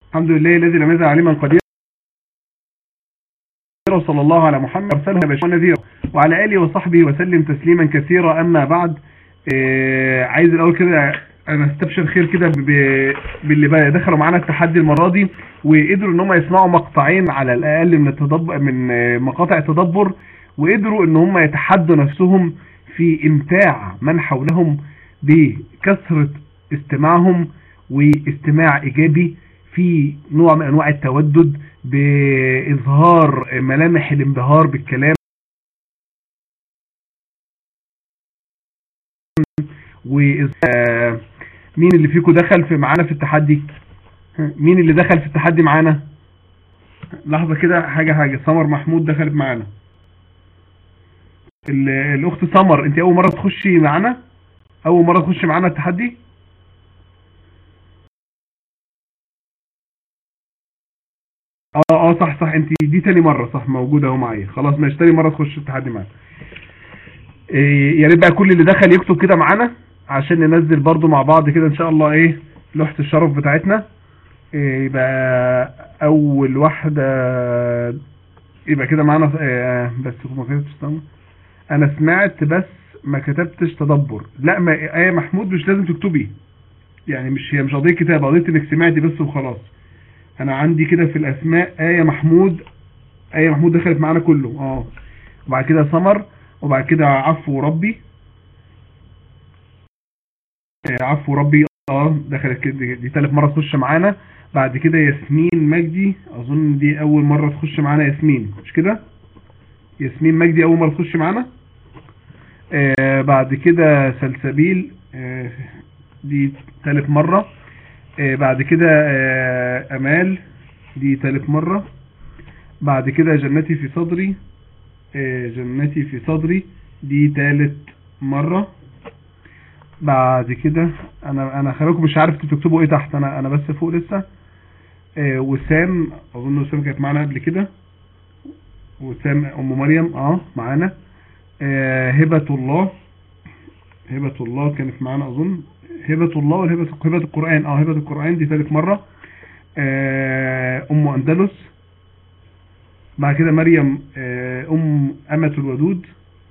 الحمد لله الذي لم يزل عليما قديرا وصلى الله على محمد ارسله بشرا نذيرا وعلى اله وصحبه وسلم تسليما كثيرا اما بعد آه عايز الاول كده انا استبشر خير كده ب- باللي بقى دخلوا معانا التحدي المره دي وقدروا ان هم يسمعوا مقطعين على الاقل من التدبر من آه، مقاطع التدبر وقدروا ان هم يتحدوا نفسهم في امتاع من حولهم بكثرة استماعهم واستماع ايجابي في نوع من انواع التودد باظهار ملامح الانبهار بالكلام و آه، مين اللي فيكم دخل في معانا في التحدي مين اللي دخل في التحدي معانا لحظة كده حاجة حاجة سمر محمود دخلت معانا ال- الاخت سمر انت اول مرة تخشي معانا اول مرة تخشي معانا التحدي اه اه صح صح انت دي تاني مرة صح موجودة اهو معايا خلاص ماشي تاني مرة تخش التحدي معانا إيه، يا ريت بقى كل اللي دخل يكتب كده معانا عشان ننزل برضو مع بعض كده ان شاء الله ايه لوحة الشرف بتاعتنا إيه، يبقى اول واحدة يبقى كده معانا آه، بس ما كتبتش تمام. انا سمعت بس ما كتبتش تدبر لا ما ايه محمود مش لازم تكتبي يعني مش هي مش قضيه كتابه قضيه انك سمعتي بس وخلاص انا عندي كده في الاسماء ايه محمود ايه محمود دخلت معانا كله اه وبعد كده سمر وبعد كده عفو ربي آه، عفو ربي اه دخلت كده دي, دي تالت مره تخش معانا بعد كده ياسمين مجدي اظن دي اول مره تخش معانا ياسمين مش كده ياسمين مجدي اول مره تخش معانا آه بعد كده سلسبيل آه دي تالت مرة آه بعد كده آه امال دي تالت مرة بعد كده جنتي في صدري آه جنتي في صدري دي تالت مرة بعد كده انا انا خليكم مش عارف انتوا تكتبوا ايه تحت انا انا بس فوق لسه آه وسام اظن وسام كانت معانا قبل كده وسام ام مريم اه معانا آه، هبة الله هبة الله كانت معانا أظن هبة الله ولا هبة هبة القرآن اه هبة القرآن دي ثالث مرة آه، أم أندلس بعد كده مريم آه، أم أمة الودود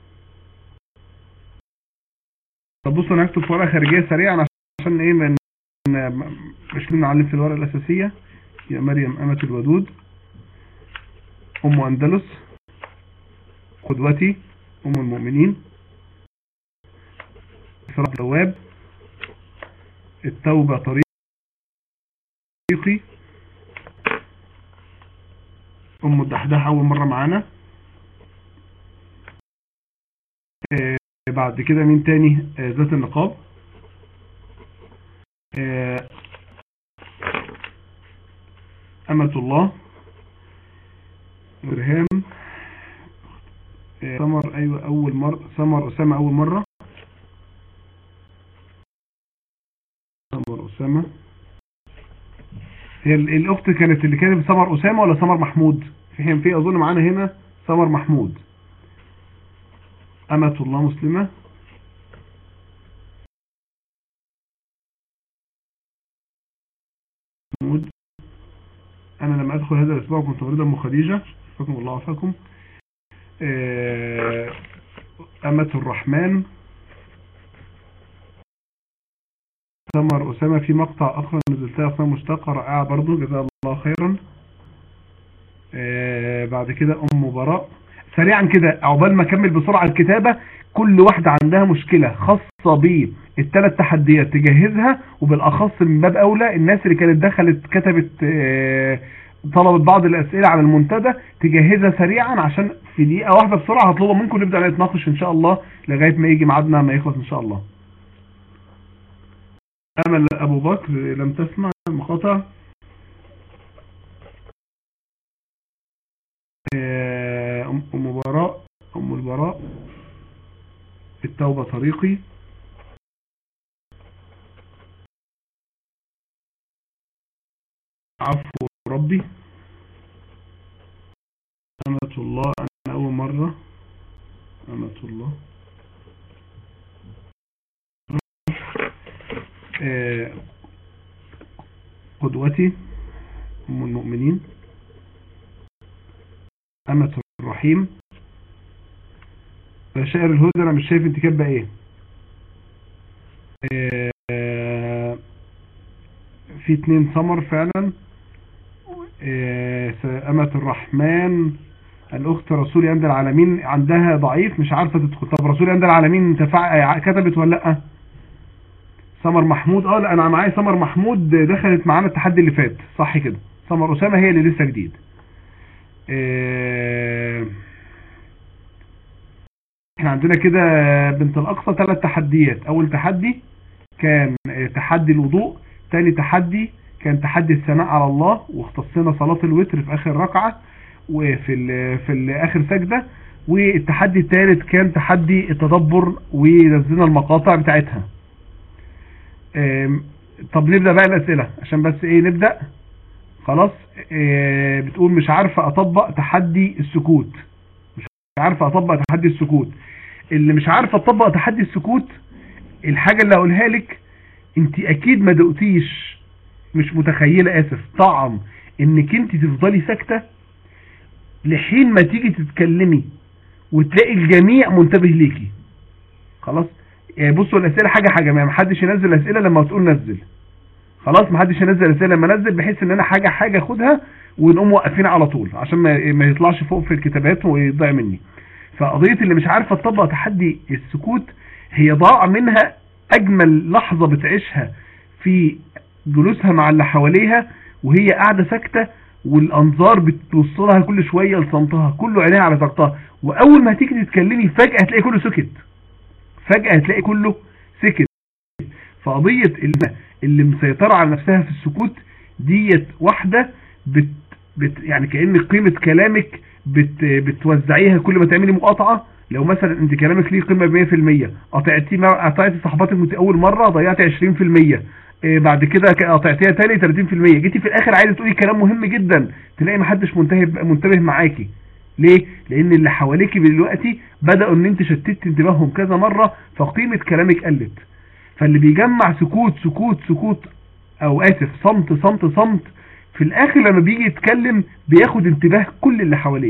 طب بصوا أنا هكتب في ورقة خارجية سريعا عشان إيه من مش نعلم في الورقة الأساسية يا مريم أمة الودود أم أندلس قدوتي أم المؤمنين إسراء التواب التوبة طريقي أم الدحداح أول مرة معانا آه، بعد كده مين تاني آه، ذات النقاب آه، أمة الله إرهام آه، سمر أيوة أول مرة سمر أسامة أول مرة سمر أسامة هي ال- الأخت كانت اللي كانت سمر أسامة ولا سمر محمود في حين في أظن معانا هنا سمر محمود أمة الله مسلمة محمود أنا لما أدخل هذا الأسبوع كنت مريضا أم خديجة شفاكم الله وعافاكم آه، أمة الرحمن سمر أسامة في مقطع آخر نزلتها أسامة مشتاقة رائعة برضو جزاها الله خيرا آه، بعد كده أم براء سريعا كده عقبال ما أكمل بسرعة الكتابة كل واحدة عندها مشكلة خاصة بالثلاث تحديات تجهزها وبالأخص من باب أولى الناس اللي كانت دخلت كتبت آه، طلبت بعض الأسئلة على المنتدى تجهزها سريعا عشان في دقيقة واحدة بسرعة هطلبها منكم نبدأ نتناقش إن شاء الله لغاية ما يجي ميعادنا ما يخلص إن شاء الله أمل أبو بكر لم تسمع المقاطع آه، أم أم براء أم البراء التوبة طريقي عفو ربي أمة الله أنا أول مرة أمة الله آه، قدوتي ام المؤمنين أمة الرحيم بشائر الهدى انا مش شايف انت كاتبه ايه آه، في اتنين سمر فعلا آه، أمة الرحمن الأخت رسولي عند العالمين عندها ضعيف مش عارفة تدخل طب رسولي عند العالمين تفع... كتبت ولا لأ سمر محمود اه لا انا معايا سمر محمود دخلت معانا التحدي اللي فات صح كده سمر أسامة هي اللي لسه جديد آه، احنا عندنا كده بنت الأقصى ثلاث تحديات أول تحدي كان تحدي الوضوء تاني تحدي كان تحدي الثناء على الله واختصينا صلاة الوتر في آخر ركعة وفي ال في ال آخر سجدة والتحدي الثالث كان تحدي التدبر ونزلنا المقاطع بتاعتها طب نبدأ بقى الأسئلة عشان بس ايه نبدأ خلاص اه بتقول مش عارفة أطبق تحدي السكوت مش عارفة أطبق تحدي السكوت اللي مش عارفة أطبق تحدي السكوت الحاجة اللي هقولها لك انت اكيد ما دقتيش مش متخيلة اسف طعم انك انت تفضلي ساكتة لحين ما تيجي تتكلمي وتلاقي الجميع منتبه ليكي خلاص يعني بصوا الاسئله حاجه حاجه ما حدش ينزل اسئله لما تقول نزل خلاص ما حدش ينزل اسئله لما انزل بحيث ان انا حاجه حاجه اخدها ونقوم واقفين على طول عشان ما, ما يطلعش فوق في الكتابات ويضيع مني فقضيه اللي مش عارفه تطبق تحدي السكوت هي ضاع منها اجمل لحظه بتعيشها في جلوسها مع اللي حواليها وهي قاعده ساكته والانظار بتبص لها كل شويه لصمتها كله عينيها على ساكتها واول ما هتيجي تتكلمي فجاه هتلاقي كله سكت فجاه هتلاقي كله سكت فقضيه اللي, اللي مسيطره على نفسها في السكوت ديت واحده بت, بت يعني كان قيمه كلامك بت بتوزعيها كل ما تعملي مقاطعه لو مثلا انت كلامك ليه قيمه 100% قطعتي قطعتي صحباتك اول مره ضيعتي 20% إيه بعد كده قطعتيها تاني 30% جيتي في الاخر عايزه تقولي كلام مهم جدا تلاقي محدش منتبه منتبه معاكي ليه لان اللي حواليكي دلوقتي بداوا ان انت شتت انتباههم كذا مره فقيمه كلامك قلت فاللي بيجمع سكوت سكوت سكوت او اسف صمت صمت صمت في الاخر لما بيجي يتكلم بياخد انتباه كل اللي حواليه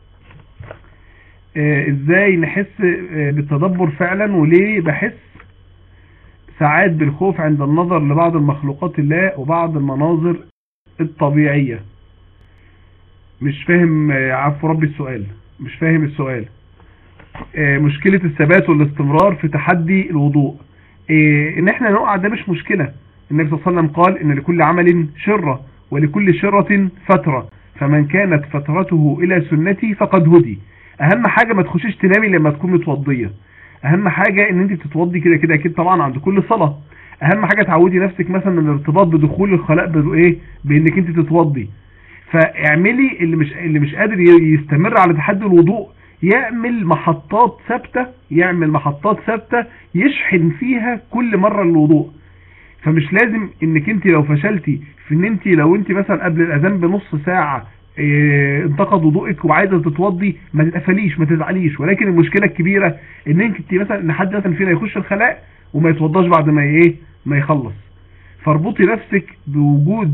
آه ازاي نحس آه بالتدبر فعلا وليه بحس ساعات بالخوف عند النظر لبعض المخلوقات الله وبعض المناظر الطبيعية مش فاهم آه عفو ربي السؤال مش فاهم السؤال مشكلة الثبات والاستمرار في تحدي الوضوء ان احنا نقع ده مش مشكلة النبي صلى الله عليه وسلم قال ان لكل عمل شرة ولكل شرة فترة فمن كانت فترته الى سنتي فقد هدي اهم حاجة ما تخشيش تنامي لما تكون متوضية اهم حاجة ان انت تتوضي كده كده اكيد طبعا عند كل صلاة اهم حاجة تعودي نفسك مثلا الارتباط بدخول الخلاء بايه بانك انت تتوضي فاعملي اللي مش اللي مش قادر يستمر على تحدي الوضوء يعمل محطات ثابتة يعمل محطات ثابتة يشحن فيها كل مرة الوضوء فمش لازم انك انت لو فشلتي في ان انت لو انت مثلا قبل الاذان بنص ساعة اه انتقد وضوءك وعايزه تتوضي ما تتقفليش ما تزعليش ولكن المشكله الكبيره ان انت مثلا ان حد مثلا فينا يخش الخلاء وما يتوضاش بعد ما ايه ما يخلص فاربطي نفسك بوجود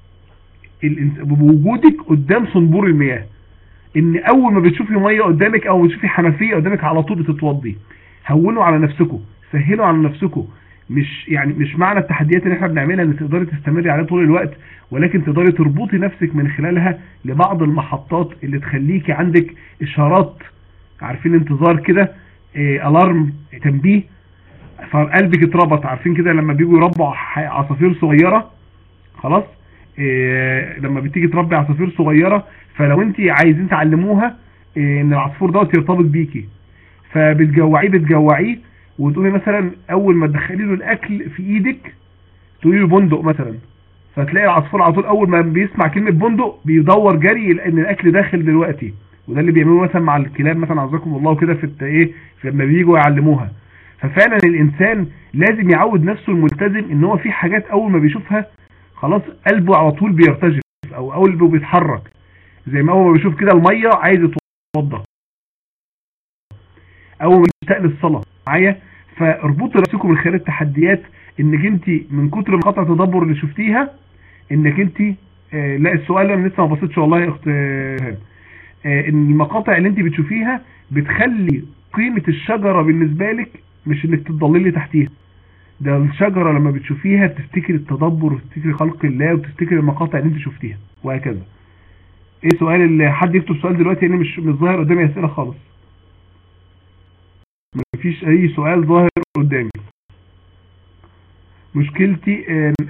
بوجودك قدام صنبور المياه ان اول ما بتشوفي ميه قدامك او بتشوفي حنفيه قدامك على طول بتتوضي هونوا على نفسكم سهلوا على نفسكم مش يعني مش معنى التحديات اللي احنا بنعملها ان تقدري تستمري عليها طول الوقت ولكن تقدري تربطي نفسك من خلالها لبعض المحطات اللي تخليكي عندك اشارات عارفين انتظار كده اه الارم تنبيه فقلبك اتربط عارفين كده لما بيجوا يربوا عصافير صغيره خلاص اه لما بتيجي تربي عصافير صغيره فلو انت عايزين تعلموها اه ان العصفور دوت يرتبط بيكي فبتجوعيه بتجوعيه وتقولي مثلا اول ما تدخلي له الاكل في ايدك تقولي له بندق مثلا فتلاقي العصفور على طول اول ما بيسمع كلمه بندق بيدور جري لان الاكل داخل دلوقتي وده اللي بيعملوه مثلا مع الكلاب مثلا عزكم الله كده في ايه لما بييجوا يعلموها ففعلا الانسان لازم يعود نفسه الملتزم ان هو في حاجات اول ما بيشوفها خلاص قلبه على طول بيرتجف او قلبه بيتحرك زي ما اول ما بيشوف كده الميه عايز يتوضى اول ما يشتاق للصلاه معايا فاربطوا نفسكم من خلال التحديات انك انت من كتر ما قطع تدبر اللي شفتيها انك انت آه لا السؤال انا لسه ما بصيتش والله يا اخت آه ان المقاطع اللي انت بتشوفيها بتخلي قيمة الشجرة بالنسبة لك مش انك تضللي تحتيها ده الشجرة لما بتشوفيها بتفتكر التدبر وتفتكر خلق الله وتفتكر المقاطع اللي انت شفتيها وهكذا ايه السؤال اللي حد يكتب سؤال دلوقتي انا مش مش ظاهر قدامي اسئلة خالص مفيش اي سؤال ظاهر قدامي مشكلتي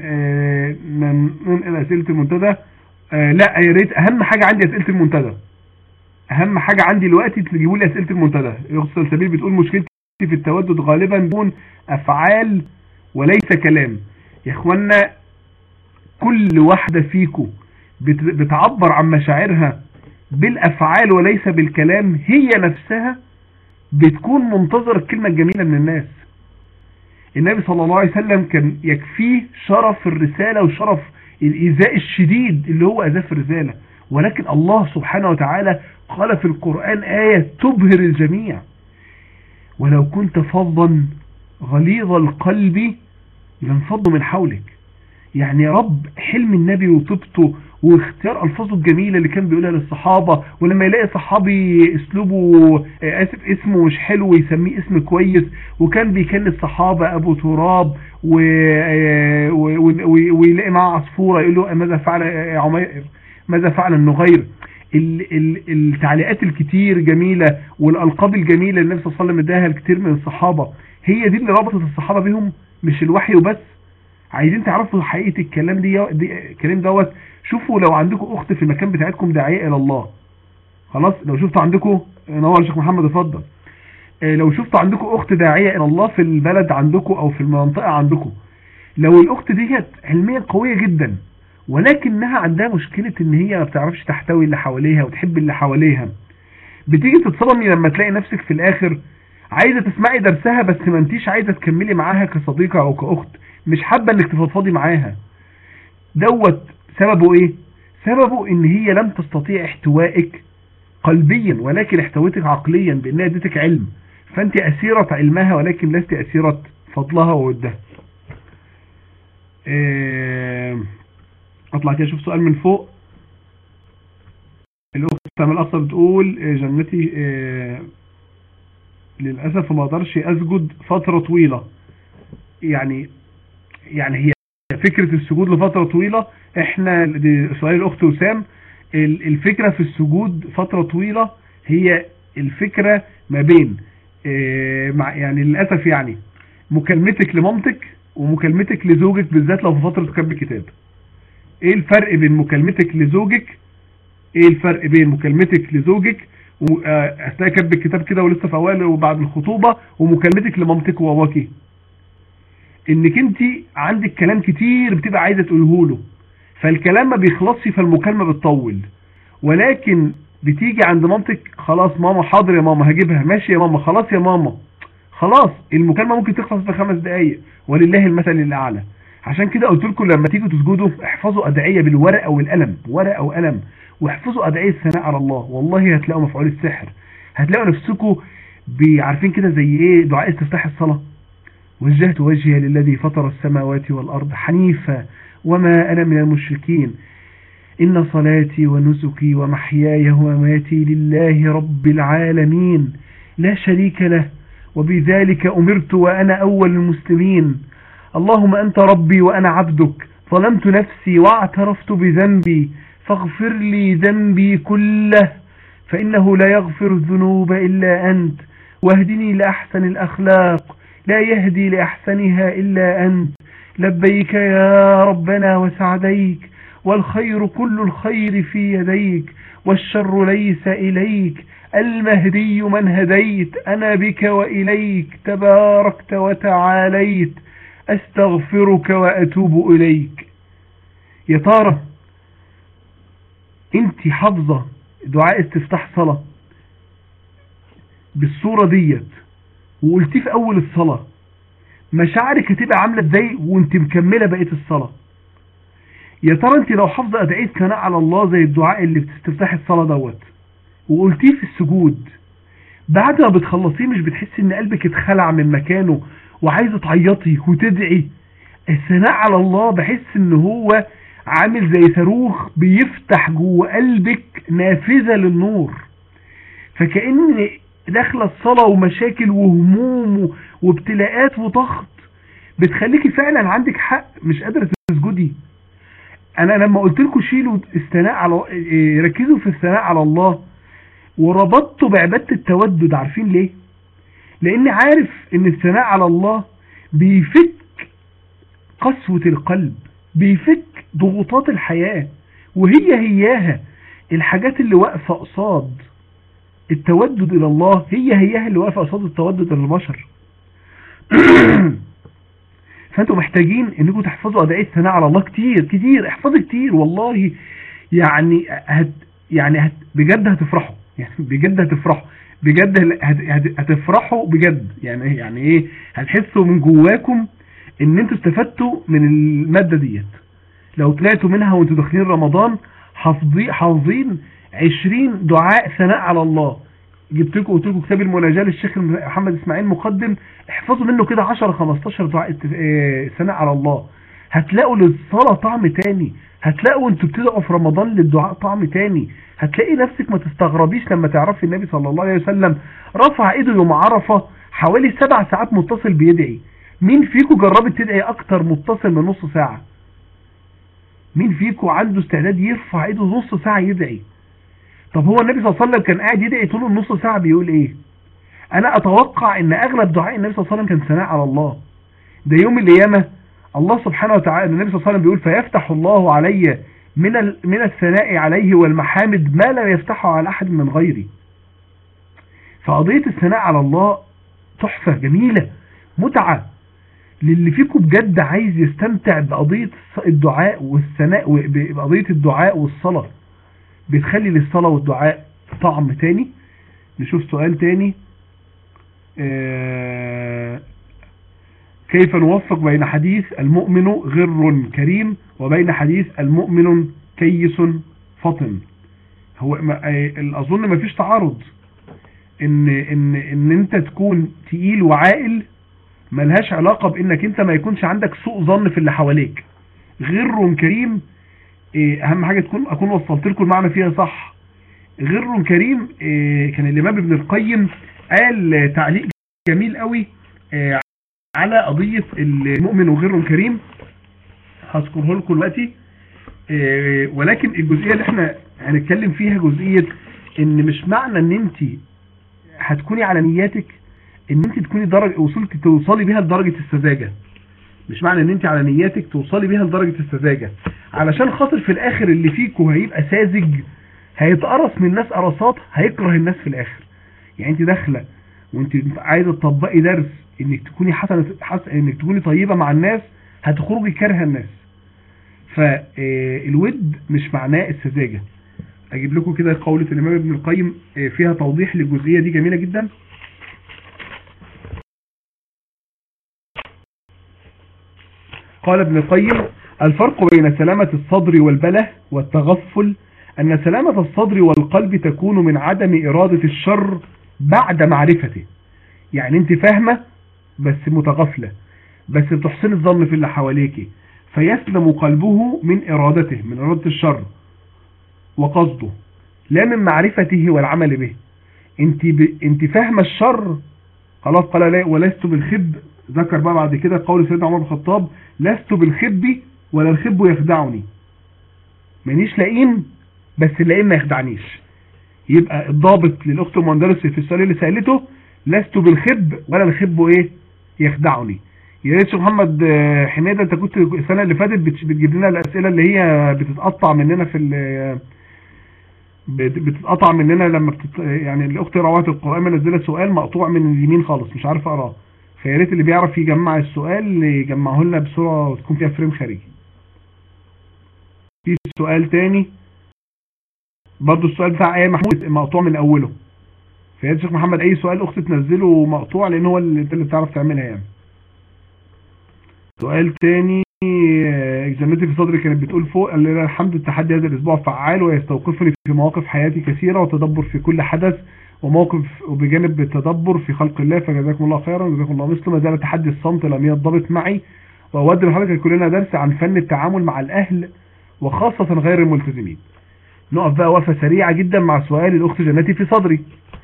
ننقل اسئلة المنتدى لا يا ريت اهم حاجة عندي اسئلة المنتدى اهم حاجة عندي دلوقتي تجيبوا لي اسئلة المنتدى اخت سلسبيل بتقول مشكلتي في التودد غالبا تكون افعال وليس كلام يا اخوانا كل واحدة فيكم بتعبر عن مشاعرها بالافعال وليس بالكلام هي نفسها بتكون منتظرة الكلمة الجميلة من الناس النبي صلى الله عليه وسلم كان يكفيه شرف الرسالة وشرف الإيذاء الشديد اللي هو أذاه في الرسالة ولكن الله سبحانه وتعالى قال في القرآن آية تبهر الجميع ولو كنت فظا غليظ القلب لانفضوا من حولك يعني يا رب حلم النبي وطبته واختيار الفاظه الجميلة اللي كان بيقولها للصحابة ولما يلاقي صحابي اسلوبه اسف اسمه مش حلو يسميه اسم كويس وكان بيكن الصحابة ابو تراب ويلاقي معاه عصفورة يقول له ماذا فعل عمير ماذا فعل النغير التعليقات الكتير جميلة والالقاب الجميلة اللي النبي صلى الله عليه وسلم اداها لكتير من الصحابة هي دي اللي ربطت الصحابة بيهم مش الوحي وبس عايزين تعرفوا حقيقة الكلام دي, دي الكلام دوت شوفوا لو عندكم اخت في المكان بتاعتكم داعية الى الله خلاص لو شفتوا عندكم نور شيخ محمد اتفضل لو شفتوا عندكم اخت داعية الى الله في البلد عندكم او في المنطقة عندكم لو الاخت ديت علميا قوية جدا ولكنها عندها مشكلة ان هي ما بتعرفش تحتوي اللي حواليها وتحب اللي حواليها بتيجي تتصدمي لما تلاقي نفسك في الاخر عايزة تسمعي درسها بس ما انتيش عايزة تكملي معاها كصديقة او كاخت مش حابة انك تفضفضي معاها دوت سببه ايه سببه ان هي لم تستطيع احتوائك قلبيا ولكن احتويتك عقليا بانها اديتك علم فانت اسيرة علمها ولكن لست اسيرة فضلها وودها اه اطلع كده اشوف سؤال من فوق الاخت سامي اصلا بتقول جنتي اه للاسف ما اقدرش اسجد فترة طويلة يعني يعني هي فكرة السجود لفترة طويلة احنا دي سؤال الاخت وسام الفكرة في السجود فترة طويلة هي الفكرة ما بين اه مع يعني للأسف يعني مكالمتك لمامتك ومكالمتك لزوجك بالذات لو في فترة كتب الكتاب ايه الفرق بين مكالمتك لزوجك ايه الفرق بين مكالمتك لزوجك اثناء كتب الكتاب كده ولسه في اوائل وبعد الخطوبة ومكالمتك لمامتك وباباكي انك انت عندك كلام كتير بتبقى عايزة تقوله له فالكلام ما بيخلصش فالمكالمة بتطول ولكن بتيجي عند مامتك خلاص ماما حاضر يا ماما هجيبها ماشي يا ماما خلاص يا ماما خلاص المكالمة ممكن تخلص في خمس دقايق ولله المثل الاعلى عشان كده قلت لكم لما تيجوا تسجدوا احفظوا ادعية بالورقة والقلم ورقة وقلم واحفظوا ادعية الثناء على الله والله هتلاقوا مفعول السحر هتلاقوا نفسكم عارفين كده زي ايه دعاء استفتاح الصلاة وجهت وجهي للذي فطر السماوات والأرض حنيفا وما أنا من المشركين إن صلاتي ونسكي ومحياي ومماتي لله رب العالمين لا شريك له وبذلك أمرت وأنا أول المسلمين اللهم أنت ربي وأنا عبدك ظلمت نفسي واعترفت بذنبي فاغفر لي ذنبي كله فإنه لا يغفر الذنوب إلا أنت واهدني لأحسن الأخلاق لا يهدي لأحسنها إلا أنت لبيك يا ربنا وسعديك والخير كل الخير في يديك والشر ليس إليك المهدي من هديت أنا بك وإليك تباركت وتعاليت أستغفرك وأتوب إليك يا ترى انت حافظة دعاء استفتاح صلاة بالصورة ديت وقلتيه في اول الصلاة مشاعرك هتبقى عاملة ازاي وانت مكملة بقية الصلاة يا ترى انت لو حافظة ادعية ثناء على الله زي الدعاء اللي بتستفتح الصلاة دوت وقلتيه في السجود بعد ما بتخلصيه مش بتحسي ان قلبك اتخلع من مكانه وعايزة تعيطي وتدعي الثناء على الله بحس ان هو عامل زي صاروخ بيفتح جوه قلبك نافذة للنور فكأن داخله الصلاة ومشاكل وهموم وابتلاءات وضغط بتخليكي فعلا عندك حق مش قادرة تسجدي انا لما قلت لكم شيلوا الثناء على إيه، ركزوا في الثناء على الله وربطته بعبادة التودد عارفين ليه لان عارف ان الثناء على الله بيفك قسوة القلب بيفك ضغوطات الحياة وهي هياها الحاجات اللي واقفة قصاد التودد الى الله هي هياها اللي واقفة قصاد التودد للبشر فانتوا محتاجين انكم تحفظوا ادعية الثناء على الله كتير كتير احفظوا كتير والله يعني هت يعني هت بجد هتفرحوا يعني بجد هتفرحوا بجد هت هتفرحوا بجد يعني يعني ايه هتحسوا من جواكم ان انتوا استفدتوا من المادة ديت لو طلعتوا منها وانتوا داخلين رمضان حافظين 20 دعاء ثناء على الله جبت لكم قلت لكم كتاب المناجاه للشيخ محمد اسماعيل مقدم احفظوا منه كده 10 15 دعاء آه، ثناء على الله هتلاقوا للصلاه طعم تاني هتلاقوا انتوا بتدعوا في رمضان للدعاء طعم تاني هتلاقي نفسك ما تستغربيش لما تعرفي النبي صلى الله عليه وسلم رفع ايده يوم عرفه حوالي سبع ساعات متصل بيدعي مين فيكم جربت تدعي اكتر متصل من نص ساعه مين فيكم عنده استعداد يرفع ايده نص ساعه يدعي طب هو النبي صلى الله عليه وسلم كان قاعد يدعي طول النص ساعة بيقول ايه انا اتوقع ان اغلب دعاء النبي صلى الله عليه وسلم كان ثناء على الله ده يوم القيامة الله سبحانه وتعالى النبي صلى الله عليه وسلم بيقول فيفتح الله علي من من الثناء عليه والمحامد ما لا يفتحه على احد من غيري فقضية الثناء على الله تحفة جميلة متعة للي فيكم بجد عايز يستمتع بقضية الدعاء والثناء بقضية الدعاء والصلاة بتخلي للصلاة والدعاء طعم تاني نشوف سؤال تاني آه، كيف نوفق بين حديث المؤمن غر كريم وبين حديث المؤمن كيس فطن هو آه، اظن ما فيش تعارض ان ان ان انت تكون تقيل وعاقل ملهاش علاقة بانك انت ما يكونش عندك سوء ظن في اللي حواليك غر كريم إيه، اهم حاجة تكون اكون وصلت لكم المعنى فيها صح غر كريم إيه، كان الامام ابن القيم قال تعليق جميل قوي إيه، على قضية المؤمن وغر كريم هذكره لكم دلوقتي ولكن الجزئية اللي احنا هنتكلم فيها جزئية ان مش معنى ان انت هتكوني على نياتك ان انت تكوني درجة وصلت توصلي بيها لدرجة السذاجة مش معنى ان انت على نياتك توصلي بيها لدرجة السذاجة علشان خاطر في الاخر اللي فيكو هيبقى ساذج هيتقرص من الناس قرصات هيكره الناس في الاخر يعني انت داخله وانت عايزه تطبقي درس انك تكوني حسنه حسن انك تكوني طيبه مع الناس هتخرجي كارهه الناس فالود مش معناه السذاجه اجيب لكم كده قولة الامام ابن القيم آه، فيها توضيح للجزئيه دي جميله جدا قال ابن القيم الفرق بين سلامة الصدر والبله والتغفل أن سلامة الصدر والقلب تكون من عدم إرادة الشر بعد معرفته يعني انت فاهمة بس متغفلة بس بتحسن الظن في اللي حواليك فيسلم قلبه من إرادته من إرادة الشر وقصده لا من معرفته والعمل به انت, ب... انت فاهمة الشر خلاص قال لا ولست بالخب ذكر بقى بعد كده قول سيدنا عمر بن الخطاب لست بالخب ولا الخب يخدعني مانيش لئيم بس اللئيم ما يخدعنيش يبقى الضابط للاخت المندرس في السؤال اللي سالته لست بالخب ولا الخب ايه يخدعني يا ريت محمد آه، حميده انت كنت السنه اللي فاتت بتجيب لنا الاسئله اللي هي بتتقطع مننا في بتتقطع مننا لما بتت... يعني الاخت رواه القران منزله سؤال مقطوع من اليمين خالص مش عارف اقراه فيا ريت اللي بيعرف يجمع السؤال يجمعه لنا بصوره تكون فيها فريم خارجي في سؤال تاني برضو السؤال بتاع ايه محمود مقطوع من اوله فيا شيخ محمد اي سؤال اخت تنزله مقطوع لان هو اللي انت اللي بتعرف تعملها يعني سؤال تاني اجزامتي في صدري كانت بتقول فوق قال لي الحمد التحدي هذا الاسبوع فعال ويستوقفني في مواقف حياتي كثيرة وتدبر في كل حدث وموقف وبجانب التدبر في خلق الله فجزاكم الله خيرا وجزاكم الله مثله ما زال تحدي الصمت لم ينضبط معي وأود لحضرتك كلنا درس عن فن التعامل مع الأهل وخاصة غير الملتزمين نقف بقى وقفة سريعة جدا مع سؤال الأخت جنتي في صدري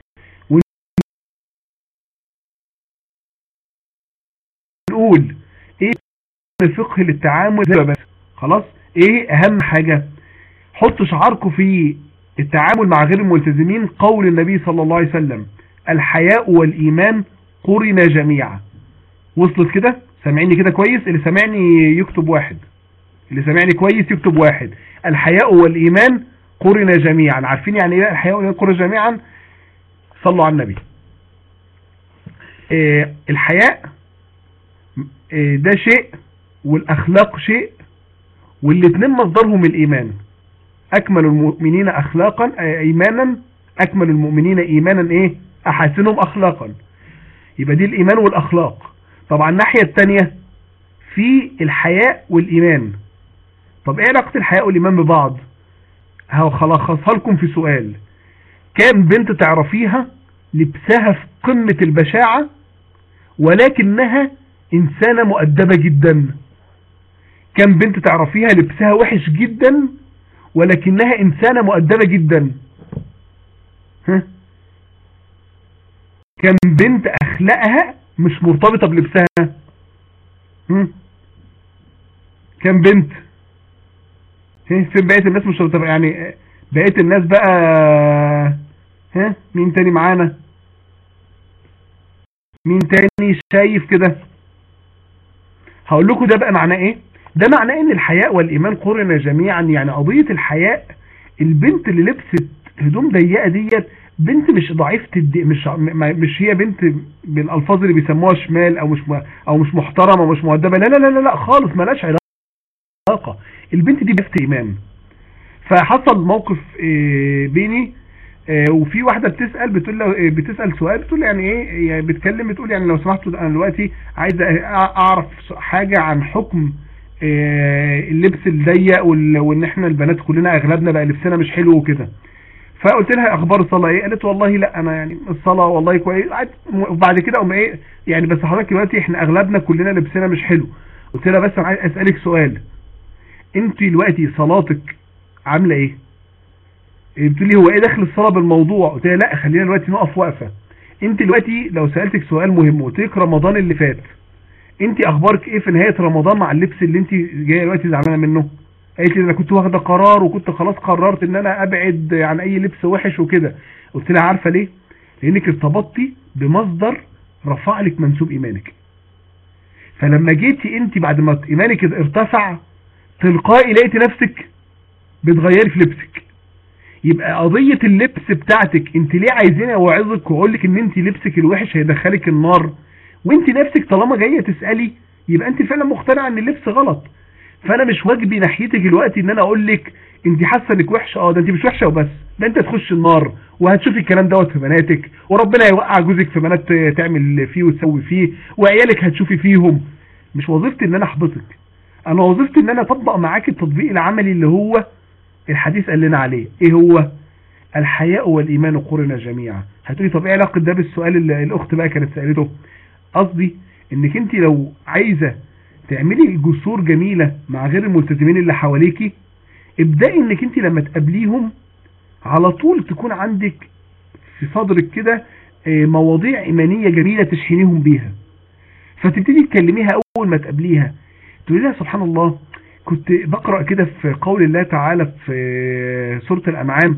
ونقول ايه الفقه للتعامل بس خلاص ايه اهم حاجة حطوا شعاركم في التعامل مع غير الملتزمين قول النبي صلى الله عليه وسلم الحياء والإيمان قرن جميعا وصلت كده سامعيني كده كويس اللي سامعني يكتب واحد اللي سامعني كويس يكتب واحد الحياء والإيمان قرن جميعا عارفين يعني ايه الحياء والإيمان قرن جميعا صلوا على النبي إيه الحياء إيه ده شيء والأخلاق شيء والاتنين مصدرهم الإيمان أكمل المؤمنين أخلاقا إيمانا أكمل المؤمنين إيمانا إيه أحسنهم أخلاقا يبقى دي الإيمان والأخلاق طبعا الناحية التانية في الحياء والإيمان طب إيه علاقة الحياء والإيمان ببعض هخلصها لكم في سؤال كام بنت تعرفيها لبسها في قمة البشاعة ولكنها إنسانة مؤدبة جدا كم بنت تعرفيها لبسها وحش جدا ولكنها إنسانة مؤدبة جدا ها كم بنت أخلاقها مش مرتبطة بلبسها هم؟ كم بنت فين بقية الناس مش مرتبطة يعني بقية الناس بقى ها مين تاني معانا مين تاني شايف كده هقول لكم ده بقى معناه ايه ده معناه ان الحياء والايمان قرن جميعا يعني قضية الحياء البنت اللي لبست هدوم ضيقه ديت بنت مش ضعيفة الدي مش مش هي بنت بالالفاظ اللي بيسموها شمال او مش او مش محترمه او مش مؤدبه لا لا لا لا خالص مالهاش علاقه البنت دي بنت ايمان فحصل موقف بيني وفي واحده بتسال بتقول له بتسال سؤال بتقول يعني ايه يعني بتكلم بتقول يعني لو سمحتوا انا دلوقتي عايزه اعرف حاجه عن حكم اللبس الضيق وان احنا البنات كلنا اغلبنا بقى لبسنا مش حلو وكده فقلت لها اخبار الصلاه ايه قالت والله لا انا يعني الصلاه والله كويس وبعد كده قوم ايه يعني بس حضرتك دلوقتي احنا اغلبنا كلنا لبسنا مش حلو قلت لها بس انا عايز اسالك سؤال انت دلوقتي صلاتك عامله ايه بتقول لي هو ايه دخل الصلاه بالموضوع قلت لها لا خلينا دلوقتي نقف وقفه انت دلوقتي لو سالتك سؤال مهم قلت لك رمضان اللي فات انت اخبارك ايه في نهايه رمضان مع اللبس اللي انت جايه دلوقتي زعلانه منه قالت لي انا كنت واخده قرار وكنت خلاص قررت ان انا ابعد عن اي لبس وحش وكده قلت لها عارفه ليه لانك ارتبطتي بمصدر رفع لك منسوب ايمانك فلما جيتي انت بعد ما ايمانك ارتفع تلقائي لقيتي نفسك بتغيري في لبسك يبقى قضية اللبس بتاعتك انت ليه عايزيني اوعظك واقول لك ان انت لبسك الوحش هيدخلك النار وانت نفسك طالما جايه تسالي يبقى انت فعلا مقتنعه ان اللبس غلط فانا مش واجبي ناحيتك دلوقتي ان انا اقول لك انت حاسه انك وحشه اه ده انت مش وحشه وبس ده انت تخش النار وهتشوفي الكلام دوت في بناتك وربنا هيوقع جوزك في بنات تعمل فيه وتسوي فيه وعيالك هتشوفي فيهم مش وظيفتي ان انا احبطك انا وظيفتي ان انا اطبق معاك التطبيق العملي اللي هو الحديث قال لنا عليه ايه هو الحياء والايمان قرن جميعا هتقولي طب ايه علاقه ده بالسؤال اللي الاخت بقى كانت سالته قصدي انك انت لو عايزه تعملي جسور جميلة مع غير الملتزمين اللي حواليكي ابدأي انك انت لما تقابليهم على طول تكون عندك في صدرك كده مواضيع ايمانية جميلة تشحنيهم بيها فتبتدي تكلميها اول ما تقابليها تقولي لها سبحان الله كنت بقرأ كده في قول الله تعالى في سورة الأنعام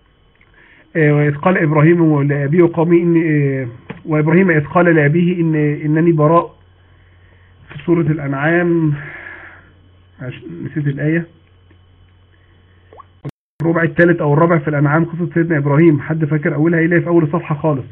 وإذ قال إبراهيم لأبيه وقومي إن وإبراهيم إذ قال لأبيه إن إنني براء في سورة الأنعام نسيت الآية الربع الثالث أو الرابع في الأنعام قصة سيدنا إبراهيم حد فاكر أولها إيه في أول صفحة خالص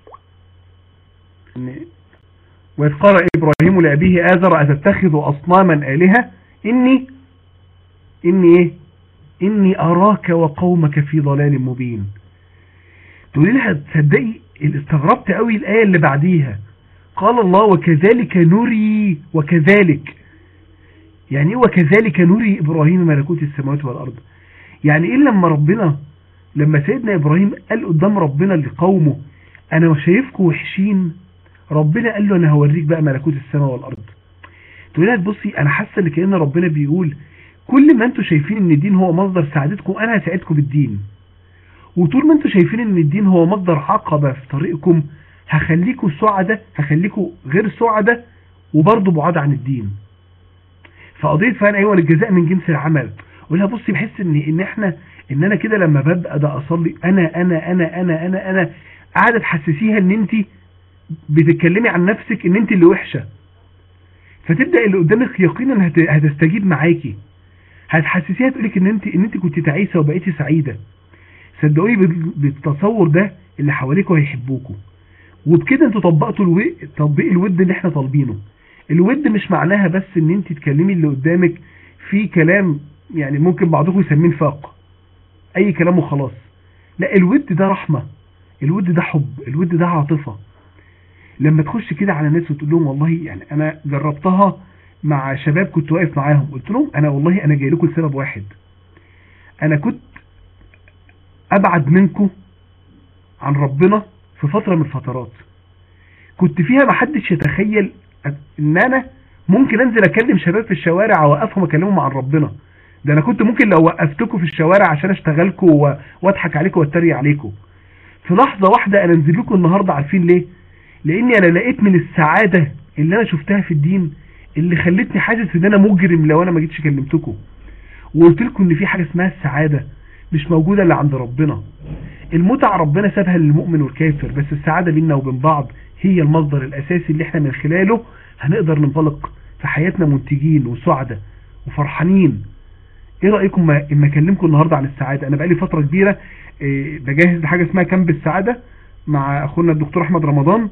وإذ قال إبراهيم لأبيه آذر أتتخذ أصناما آلهة إني إني إيه إني أراك وقومك في ضلال مبين تقولي لها تصدقي استغربت قوي الآية اللي بعديها قال الله وكذلك نري وكذلك يعني ايه وكذلك نري إبراهيم ملكوت السماوات والأرض يعني ايه لما ربنا لما سيدنا إبراهيم قال قدام ربنا لقومه أنا شايفكم وحشين ربنا قال له أنا هوريك بقى ملكوت السماء والأرض تقول لها بصي أنا حاسة إن كأن ربنا بيقول كل ما انتوا شايفين ان الدين هو مصدر سعادتكم انا هساعدكم بالدين وطول ما انتوا شايفين ان الدين هو مصدر عقبة في طريقكم هخليكم سعداء هخليكم غير سعداء وبرضه بعاد عن الدين فقضية فان ايوه الجزاء من جنس العمل ولا بصي بحس ان ان احنا ان انا كده لما ببقى ده اصلي انا انا انا انا انا انا قاعده تحسسيها ان انت بتتكلمي عن نفسك ان انت اللي وحشه فتبدا اللي قدامك يقينا هت- هتستجيب معاكي هتحسسيها تقولك ان انت ان انت كنت تعيسه وبقيتي سعيده صدقوني بال- بالتصور ده اللي حواليكوا هيحبوكوا وبكده انتوا طبقتوا الو... تطبيق الود اللي احنا طالبينه الود مش معناها بس ان انت تكلمي اللي قدامك في كلام يعني ممكن بعضكم يسميه نفاق اي كلام وخلاص لا الود ده رحمة الود ده حب الود ده عاطفة لما تخش كده على ناس وتقول لهم والله يعني انا جربتها مع شباب كنت واقف معاهم قلت لهم انا والله انا جاي لكم لسبب واحد انا كنت ابعد منكم عن ربنا في فترة من الفترات كنت فيها محدش يتخيل ان انا ممكن انزل اكلم شباب في الشوارع اوقفهم اكلمهم عن ربنا ده انا كنت ممكن لو وقفتكم في الشوارع عشان اشتغلكم و- واضحك عليكم واتريق عليكم في لحظة واحدة انا انزل لكم النهاردة عارفين ليه لاني انا لقيت من السعادة اللي انا شفتها في الدين اللي خلتني حاسس ان انا مجرم لو انا ما جيتش كلمتكم وقلت لكم ان في حاجة اسمها السعادة مش موجودة الا عند ربنا المتع ربنا سابها للمؤمن والكافر بس السعادة بيننا وبين بعض هي المصدر الاساسي اللي احنا من خلاله هنقدر ننطلق في حياتنا منتجين وسعداء وفرحانين ايه رايكم ما اما اكلمكم النهارده عن السعاده انا بقالي فتره كبيره إيه، بجهز لحاجه اسمها كامب السعاده مع اخونا الدكتور احمد رمضان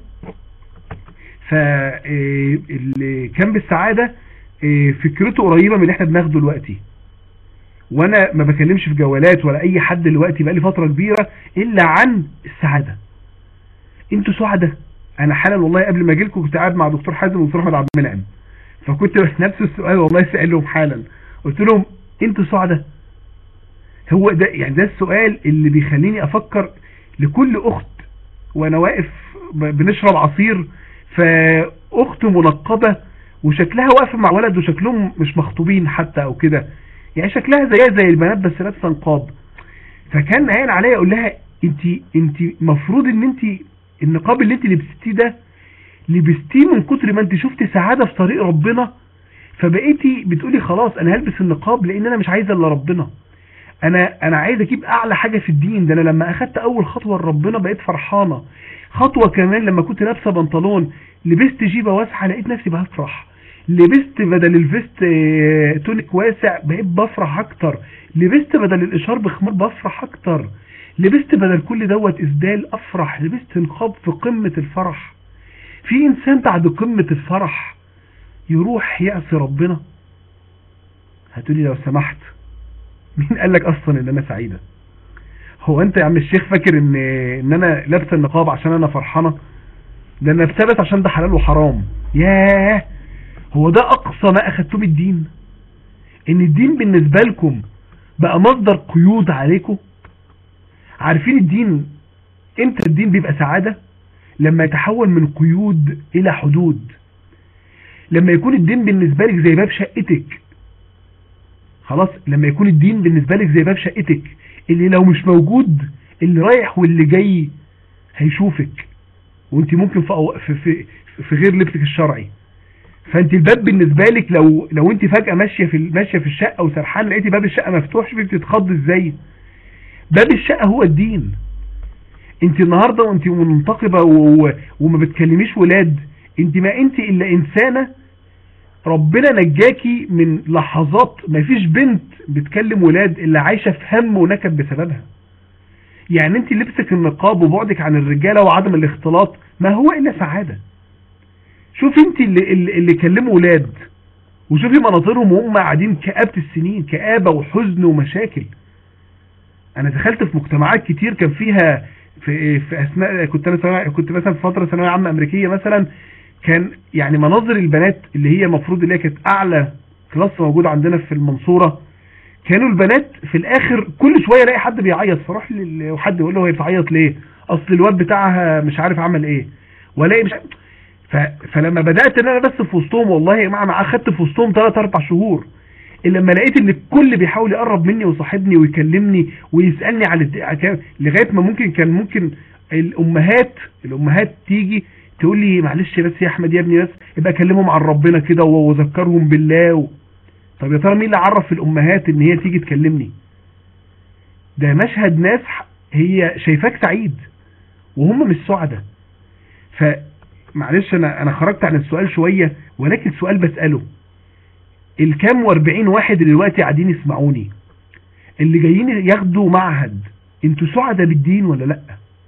ف إيه، ال- كامب السعاده إيه، فكرته قريبه من اللي احنا بناخده دلوقتي وانا ما بكلمش في جوالات ولا اي حد دلوقتي بقالي فتره كبيره الا عن السعاده انتوا سعداء انا حالا والله قبل ما اجي لكم كنت قاعد مع دكتور حازم ودكتور احمد عبد المنعم فكنت نفس السؤال والله سألهم حالا قلت لهم انتوا سعداء هو ده يعني ده السؤال اللي بيخليني افكر لكل اخت وانا واقف ب- بنشرب عصير فاخت منقبة وشكلها واقفة مع ولد وشكلهم مش مخطوبين حتى او كده يعني شكلها زيها زي البنات بس لابسه نقاب فكان عين عليا اقول لها انت انت مفروض ان انت النقاب اللي انت لبستيه ده لبستيه من كتر ما انت شفت سعادة في طريق ربنا فبقيتي بتقولي خلاص انا هلبس النقاب لان انا مش عايزه الا ربنا انا انا عايز اجيب اعلى حاجه في الدين ده انا لما اخدت اول خطوه لربنا بقيت فرحانه خطوه كمان لما كنت لابسه بنطلون لبست جيبه واسعه لقيت نفسي بفرح لبست بدل الفيست آه، تونيك واسع بقيت بفرح اكتر لبست بدل الاشار بخمار بفرح اكتر لبست بدل كل دوت اسدال افرح لبست نقاب في قمه الفرح في انسان بعد قمه الفرح يروح يعصي ربنا هتقولي لو سمحت مين قال لك اصلا ان انا سعيده هو انت يا عم الشيخ فاكر ان ان انا لابسه النقاب عشان انا فرحانه ده انا بثبت عشان ده حلال وحرام ياه هو ده اقصى ما اخدتوه بالدين ان الدين بالنسبه لكم بقى مصدر قيود عليكم عارفين الدين امتى الدين بيبقى سعاده لما يتحول من قيود الى حدود لما يكون الدين بالنسبة لك زي باب شقتك خلاص لما يكون الدين بالنسبة لك زي باب شقتك اللي لو مش موجود اللي رايح واللي جاي هيشوفك وانت ممكن في, أو- في, في, في غير لبسك الشرعي فانت الباب بالنسبة لك لو لو انت فجأة ماشية في ماشية في الشقة وسرحان لقيتي باب الشقة مفتوح شوفي بتتخض ازاي باب الشقة هو الدين انت النهاردة وانت منتقبة و... وما بتكلميش ولاد انت ما انت الا انسانة ربنا نجاكي من لحظات ما فيش بنت بتكلم ولاد الا عايشة في هم ونكد بسببها يعني انت لبسك النقاب وبعدك عن الرجالة وعدم الاختلاط ما هو الا سعادة شوف انت اللي, اللي, اللي كلموا ولاد وشوفي مناظرهم وهم قاعدين كآبة السنين كآبة وحزن ومشاكل انا دخلت في مجتمعات كتير كان فيها في في اثناء كنت انا ثانوي- كنت مثلا في فتره ثانويه عامه امريكيه مثلا كان يعني مناظر البنات اللي هي المفروض اللي هي كانت اعلى كلاس موجود عندنا في المنصوره كانوا البنات في الاخر كل شويه الاقي حد بيعيط فاروح لل- وحد يقول له هي بتعيط ليه اصل الواد بتاعها مش عارف عمل ايه والاقي مش عارف ف... فلما بدات ان انا بس في وسطهم والله يا جماعه انا اخدت في وسطهم 3 4 شهور إلا لما لقيت ان الكل بيحاول يقرب مني ويصاحبني ويكلمني ويسالني على الد- لغايه ما ممكن كان ممكن الامهات الامهات تيجي تقول لي معلش بس يا احمد يا ابني بس ابقى كلمهم عن ربنا كده وذكرهم بالله و... طب يا ترى مين اللي عرف الامهات ان هي تيجي تكلمني ده مشهد ناس ح- هي شايفاك سعيد وهم مش سعداء فمعلش انا انا خرجت عن السؤال شويه ولكن سؤال بساله الكام واربعين واحد اللي دلوقتي قاعدين يسمعوني اللي جايين ياخدوا معهد انتوا سعداء بالدين ولا لا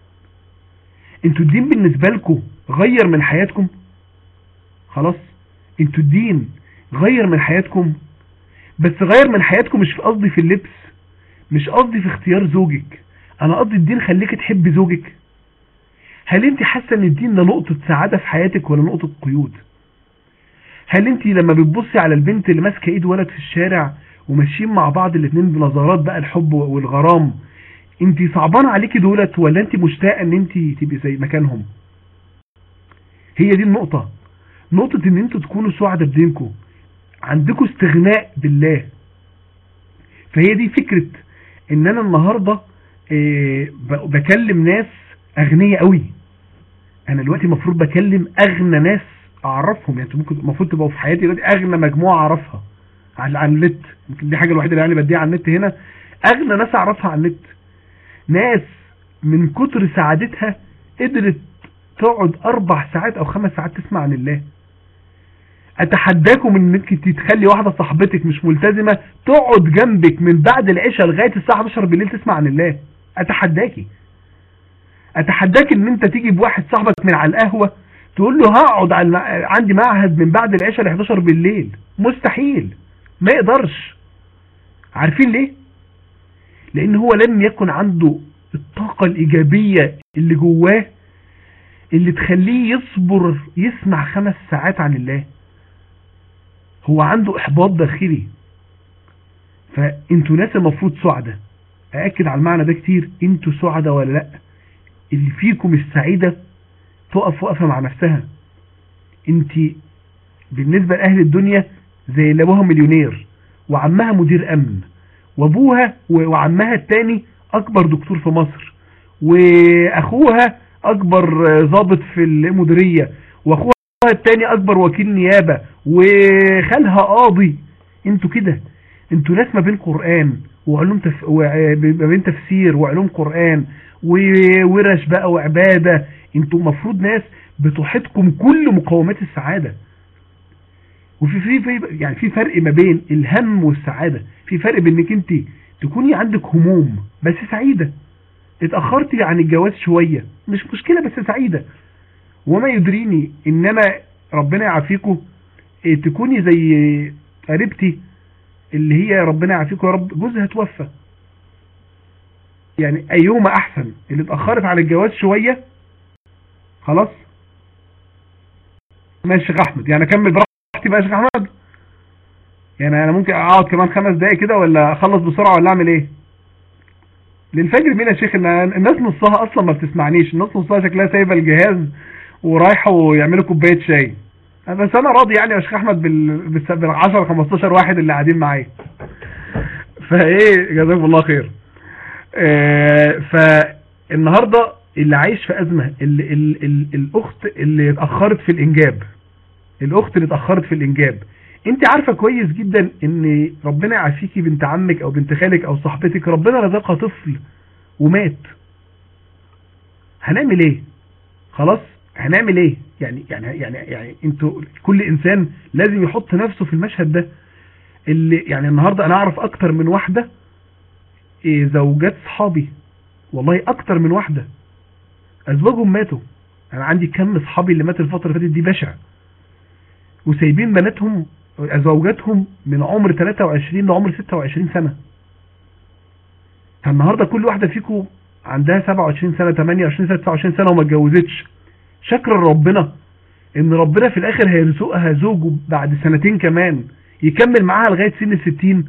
انتوا الدين بالنسبه لكم غير من حياتكم خلاص انتوا الدين غير من حياتكم بس غير من حياتكم مش في قصدي في اللبس مش قصدي في اختيار زوجك انا قصدي الدين خليك تحب زوجك هل انت حاسه ان الدين ده نقطه سعاده في حياتك ولا نقطه قيود هل انت لما بتبصي على البنت اللي ماسكه ايد ولد في الشارع وماشيين مع بعض الاثنين بنظرات بقى الحب والغرام انت صعبان عليكي دولت ولا انت مشتاقه ان انت تبقي زي مكانهم هي دي النقطه نقطه ان انتوا تكونوا سعداء بدينكم عندكم استغناء بالله فهي دي فكره ان انا النهارده اه ب- بكلم ناس اغنياء قوي انا دلوقتي المفروض بكلم اغنى ناس اعرفهم يعني انتوا ممكن المفروض تبقوا في حياتي دلوقتي اغنى مجموعه اعرفها على على النت يمكن دي حاجه الوحيده اللي يعني بديها على النت هنا اغنى ناس اعرفها على النت ناس من كتر سعادتها قدرت تقعد اربع ساعات او خمس ساعات تسمع عن الله اتحداكم انك انت تخلي واحده صاحبتك مش ملتزمه تقعد جنبك من بعد العشاء لغايه الساعه 11 بالليل تسمع عن الله اتحداكي اتحداك ان انت تيجي بواحد صاحبك من على القهوه تقول له هقعد على الم- عندي معهد من بعد العشاء ل 11 بالليل مستحيل ما يقدرش عارفين ليه لان هو لم يكن عنده الطاقة الايجابية اللي جواه اللي تخليه يصبر يسمع خمس ساعات عن الله هو عنده احباط داخلي فانتوا ناس المفروض سعداء ااكد على المعنى ده كتير انتوا سعداء ولا لا اللي فيكم السعيدة تقف وقفة مع نفسها انت بالنسبة لأهل الدنيا زي اللي ابوها مليونير وعمها مدير امن وابوها و- وعمها التاني اكبر دكتور في مصر واخوها اكبر آه، ضابط في المديرية واخوها التاني اكبر وكيل نيابة وخالها قاضي انتوا كده انتوا ناس ما بين قرآن وعلوم تف... وع- ما بين تفسير وعلوم قرآن وورش بقى وعبادة انتوا المفروض ناس بتحيطكم كل مقومات السعادة وفي في في يعني في فرق ما بين الهم والسعادة في فرق بين انك انت تكوني عندك هموم بس سعيدة اتأخرتي عن الجواز شوية مش مشكلة بس سعيدة وما يدريني ان انا ربنا يعافيكم إيه، تكوني زي قريبتي اللي هي ربنا يعافيكم يا رب جوزها توفى يعني ايهما احسن اللي اتأخرت عن الجواز شوية خلاص ماشي يا شيخ احمد يعني اكمل براحتي بقى يا شيخ احمد يعني انا ممكن اقعد كمان خمس دقايق كده ولا اخلص بسرعة ولا اعمل ايه للفجر مين يا شيخ ان الناس نصها اصلا ما بتسمعنيش الناس نصها شكلها سايبه الجهاز ورايحه يعملوا كوبايه شاي بس انا راضي يعني يا شيخ احمد بال بال بال 10 15 واحد اللي قاعدين معايا فايه جزاكم الله خير آه، فالنهارده اللي عايش في ازمه اللي ال ال الاخت اللي اتاخرت في الانجاب الاخت اللي اتاخرت في الانجاب انت عارفه كويس جدا ان ربنا يعافيكي بنت عمك او بنت خالك او صاحبتك ربنا رزقها طفل ومات هنعمل ايه خلاص هنعمل ايه يعني يعني يعني يعني انتوا كل انسان لازم يحط نفسه في المشهد ده اللي يعني النهارده انا اعرف اكتر من واحده إيه زوجات صحابي والله اكتر من واحده ازواجهم ماتوا انا عندي كم اصحابي اللي مات الفتره اللي فاتت دي بشع وسايبين بناتهم زوجاتهم من عمر 23 لعمر 26 سنه فالنهارده كل واحده فيكم عندها 27 سنه 28 سنه 29 سنه وما اتجوزتش شكر ربنا ان ربنا في الاخر هيرزقها زوج بعد سنتين كمان يكمل معاها لغايه سن الستين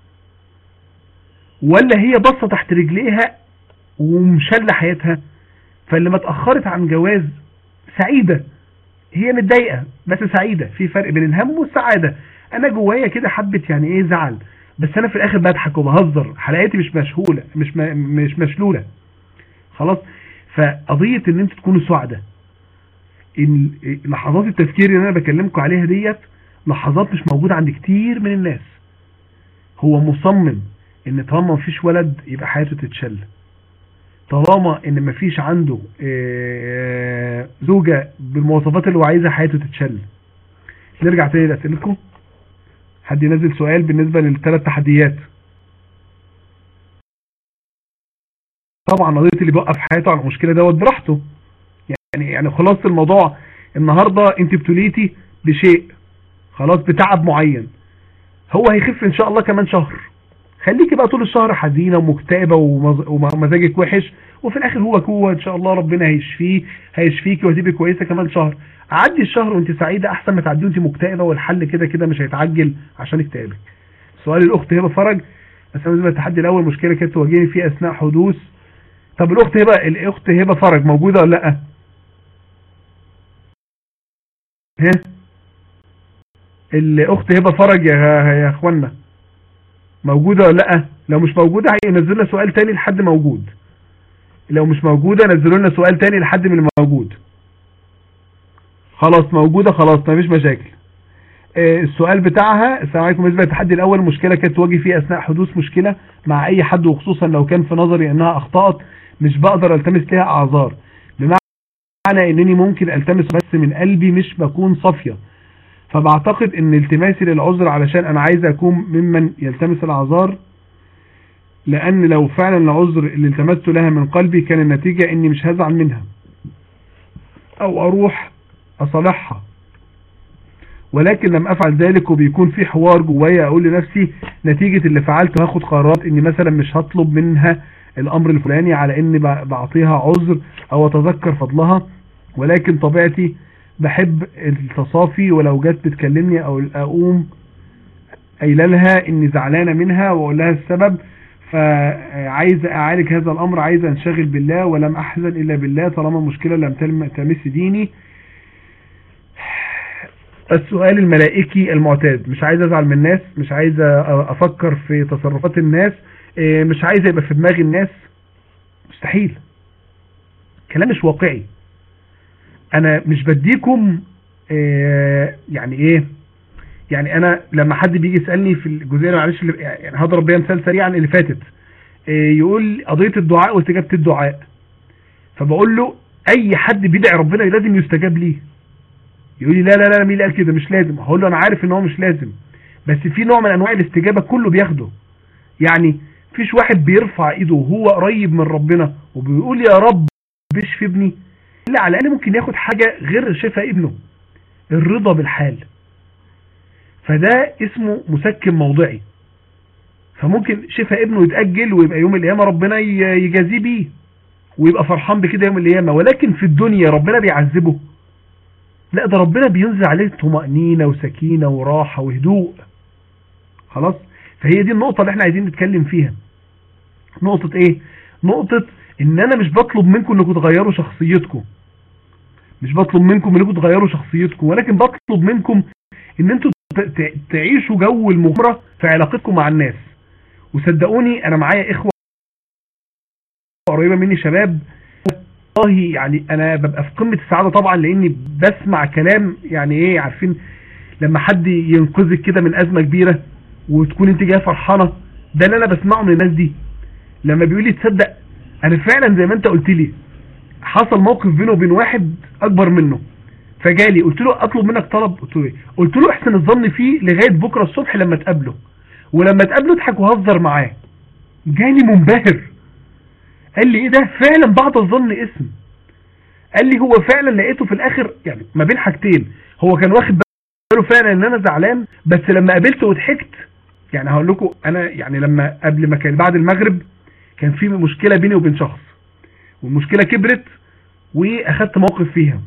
ولا هي بصه تحت رجليها ومشله حياتها فاللي ما اتاخرت عن جواز سعيده هي متضايقه بس سعيده في فرق بين الهم والسعاده انا جوايا كده حبه يعني ايه زعل بس انا في الاخر بضحك وبهزر حلقاتي مش مشهوله مش م... مش مشلوله خلاص فقضيه ان انتوا تكونوا سعداء إن لحظات التفكير اللي انا بكلمكم عليها ديت لحظات مش موجوده عند كتير من الناس هو مصمم ان طالما مفيش ولد يبقى حياته تتشل طالما ان مفيش عنده آه، زوجة بالمواصفات اللي هو عايزها حياته تتشل نرجع تاني لأسئلتكم حد ينزل سؤال بالنسبة للثلاث تحديات طبعا قضية اللي بيوقف حياته على المشكلة دوت براحته يعني يعني خلاص الموضوع النهاردة انت ابتليتي بشيء خلاص بتعب معين هو هيخف ان شاء الله كمان شهر خليكي بقى طول الشهر حزينة ومكتئبة ومز- ومزاجك وحش وفي الاخر هو هو ان شاء الله ربنا هيشفيه هيشفيكي وهتبقى كويسة كمان شهر عدي الشهر وانت سعيدة احسن ما تعدي وانت مكتئبة والحل كده كده مش هيتعجل عشان اكتئابك سؤال الاخت هبة فرج بس بالنسبة للتحدي الاول مشكلة كانت تواجهني فيه اثناء حدوث طب الاخت هبة الاخت هبة فرج موجودة ولا لا ها الاخت هبة فرج يا يا اخوانا موجودة ولا لا لو مش موجودة هينزل لنا سؤال تاني لحد موجود لو مش موجودة نزلوا لنا سؤال تاني لحد من الموجود خلاص موجودة خلاص مفيش مشاكل آه، السؤال بتاعها السلام عليكم بالنسبة للتحدي الأول مشكلة كانت تواجه فيه أثناء حدوث مشكلة مع أي حد وخصوصا لو كان في نظري أنها أخطأت مش بقدر ألتمس لها أعذار بمعنى أنني ممكن ألتمس بس من قلبي مش بكون صافية فبعتقد ان التماسي للعذر علشان انا عايز اكون ممن يلتمس الاعذار لان لو فعلا العذر اللي التمسته لها من قلبي كان النتيجة اني مش هزعل منها او اروح اصالحها ولكن لم افعل ذلك وبيكون في حوار جوايا اقول لنفسي نتيجة اللي فعلته هاخد قرارات اني مثلا مش هطلب منها الامر الفلاني على اني ب- بعطيها عذر او اتذكر فضلها ولكن طبيعتي بحب التصافي ولو جت بتكلمني او اقوم قايله لها اني زعلانه منها واقول لها السبب فعايز اعالج هذا الامر عايز انشغل بالله ولم احزن الا بالله طالما المشكله لم تلم- تمس ديني السؤال الملائكي المعتاد مش عايز ازعل من الناس مش عايز أ- افكر في تصرفات الناس إيه، مش عايز يبقى في دماغ الناس مستحيل كلام مش واقعي انا مش بديكم آه، يعني ايه يعني انا لما حد بيجي يسالني في الجزئيه اللي معلش اللي يعني هضرب بيها مثال سريعا اللي فاتت آه، يقول قضيه الدعاء واستجابه الدعاء فبقول له اي حد بيدعي ربنا لازم يستجاب ليه يقول لي لا لا لا مين اللي قال كده مش لازم هقول له انا عارف ان هو مش لازم بس في نوع من انواع الاستجابه كله بياخده يعني فيش واحد بيرفع ايده وهو قريب من ربنا وبيقول يا رب اشفي ابني الا على الاقل ممكن ياخد حاجه غير شفاء ابنه الرضا بالحال فده اسمه مسكن موضعي فممكن شفاء ابنه يتأجل ويبقى يوم القيامة ربنا ي- يجازيه بيه ويبقى فرحان بكده يوم القيامة ولكن في الدنيا ربنا بيعذبه لا ده ربنا بينزل عليه طمأنينة وسكينة وراحة وهدوء خلاص فهي دي النقطة اللي احنا عايزين نتكلم فيها نقطة ايه نقطة ان انا مش بطلب منكم انكم تغيروا شخصيتكم مش بطلب منكم انكم تغيروا شخصيتكم ولكن بطلب منكم ان انتوا ت- ت- تعيشوا جو المغامرة في علاقتكم مع الناس وصدقوني انا معايا اخوة قريبة مني شباب والله يعني انا ببقى في قمة السعادة طبعا لاني بسمع كلام يعني ايه عارفين لما حد ينقذك كده من ازمة كبيرة وتكون انت جايه فرحانة ده اللي انا بسمعه من الناس دي لما بيقول لي تصدق انا فعلا زي ما انت قلت لي حصل موقف بينه وبين واحد اكبر منه فجالي قلت له اطلب منك طلب قلت له ايه قلت له احسن الظن فيه لغايه بكره الصبح لما تقابله ولما تقابله اضحك وهزر معاه جالي منبهر قال لي ايه ده فعلا بعد الظن اسم قال لي هو فعلا لقيته في الاخر يعني ما بين حاجتين هو كان واخد باله فعلا ان انا زعلان بس لما قابلته وضحكت يعني هقول لكم انا يعني لما قبل ما كان بعد المغرب كان في مشكله بيني وبين شخص والمشكله كبرت واخدت موقف فيها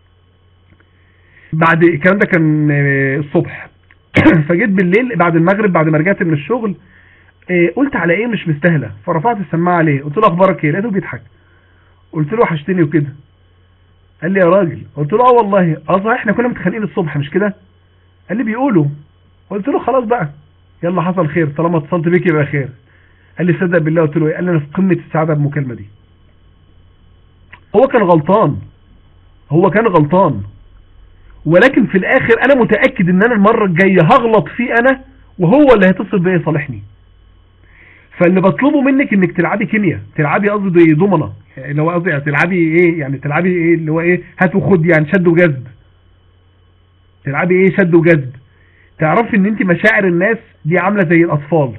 بعد الكلام ده كان آه، الصبح فجيت بالليل بعد المغرب بعد ما رجعت من الشغل آه، قلت على ايه مش مستاهله فرفعت السماعه عليه قلت له اخبارك ايه لقيته بيضحك قلت له وحشتني وكده قال لي يا راجل قلت له اه والله اه صحيح احنا كنا متخانقين الصبح مش كده قال لي بيقولوا قلت له خلاص بقى يلا حصل خير طالما اتصلت بيك يبقى خير قال لي صدق بالله قلت له ايه قال لي انا في قمه السعاده بالمكالمه دي هو كان غلطان هو كان غلطان ولكن في الاخر انا متاكد ان انا المره الجايه هغلط فيه انا وهو اللي هيتصل بيا يصالحني فاللي بطلبه منك انك تلعبي كيمياء تلعبي قصدي ضمنه يعني اللي هو قصدي تلعبي ايه يعني تلعبي ايه اللي هو ايه هات وخد يعني شد وجذب تلعبي ايه شد وجذب تعرفي ان انت مشاعر الناس دي عامله زي الاطفال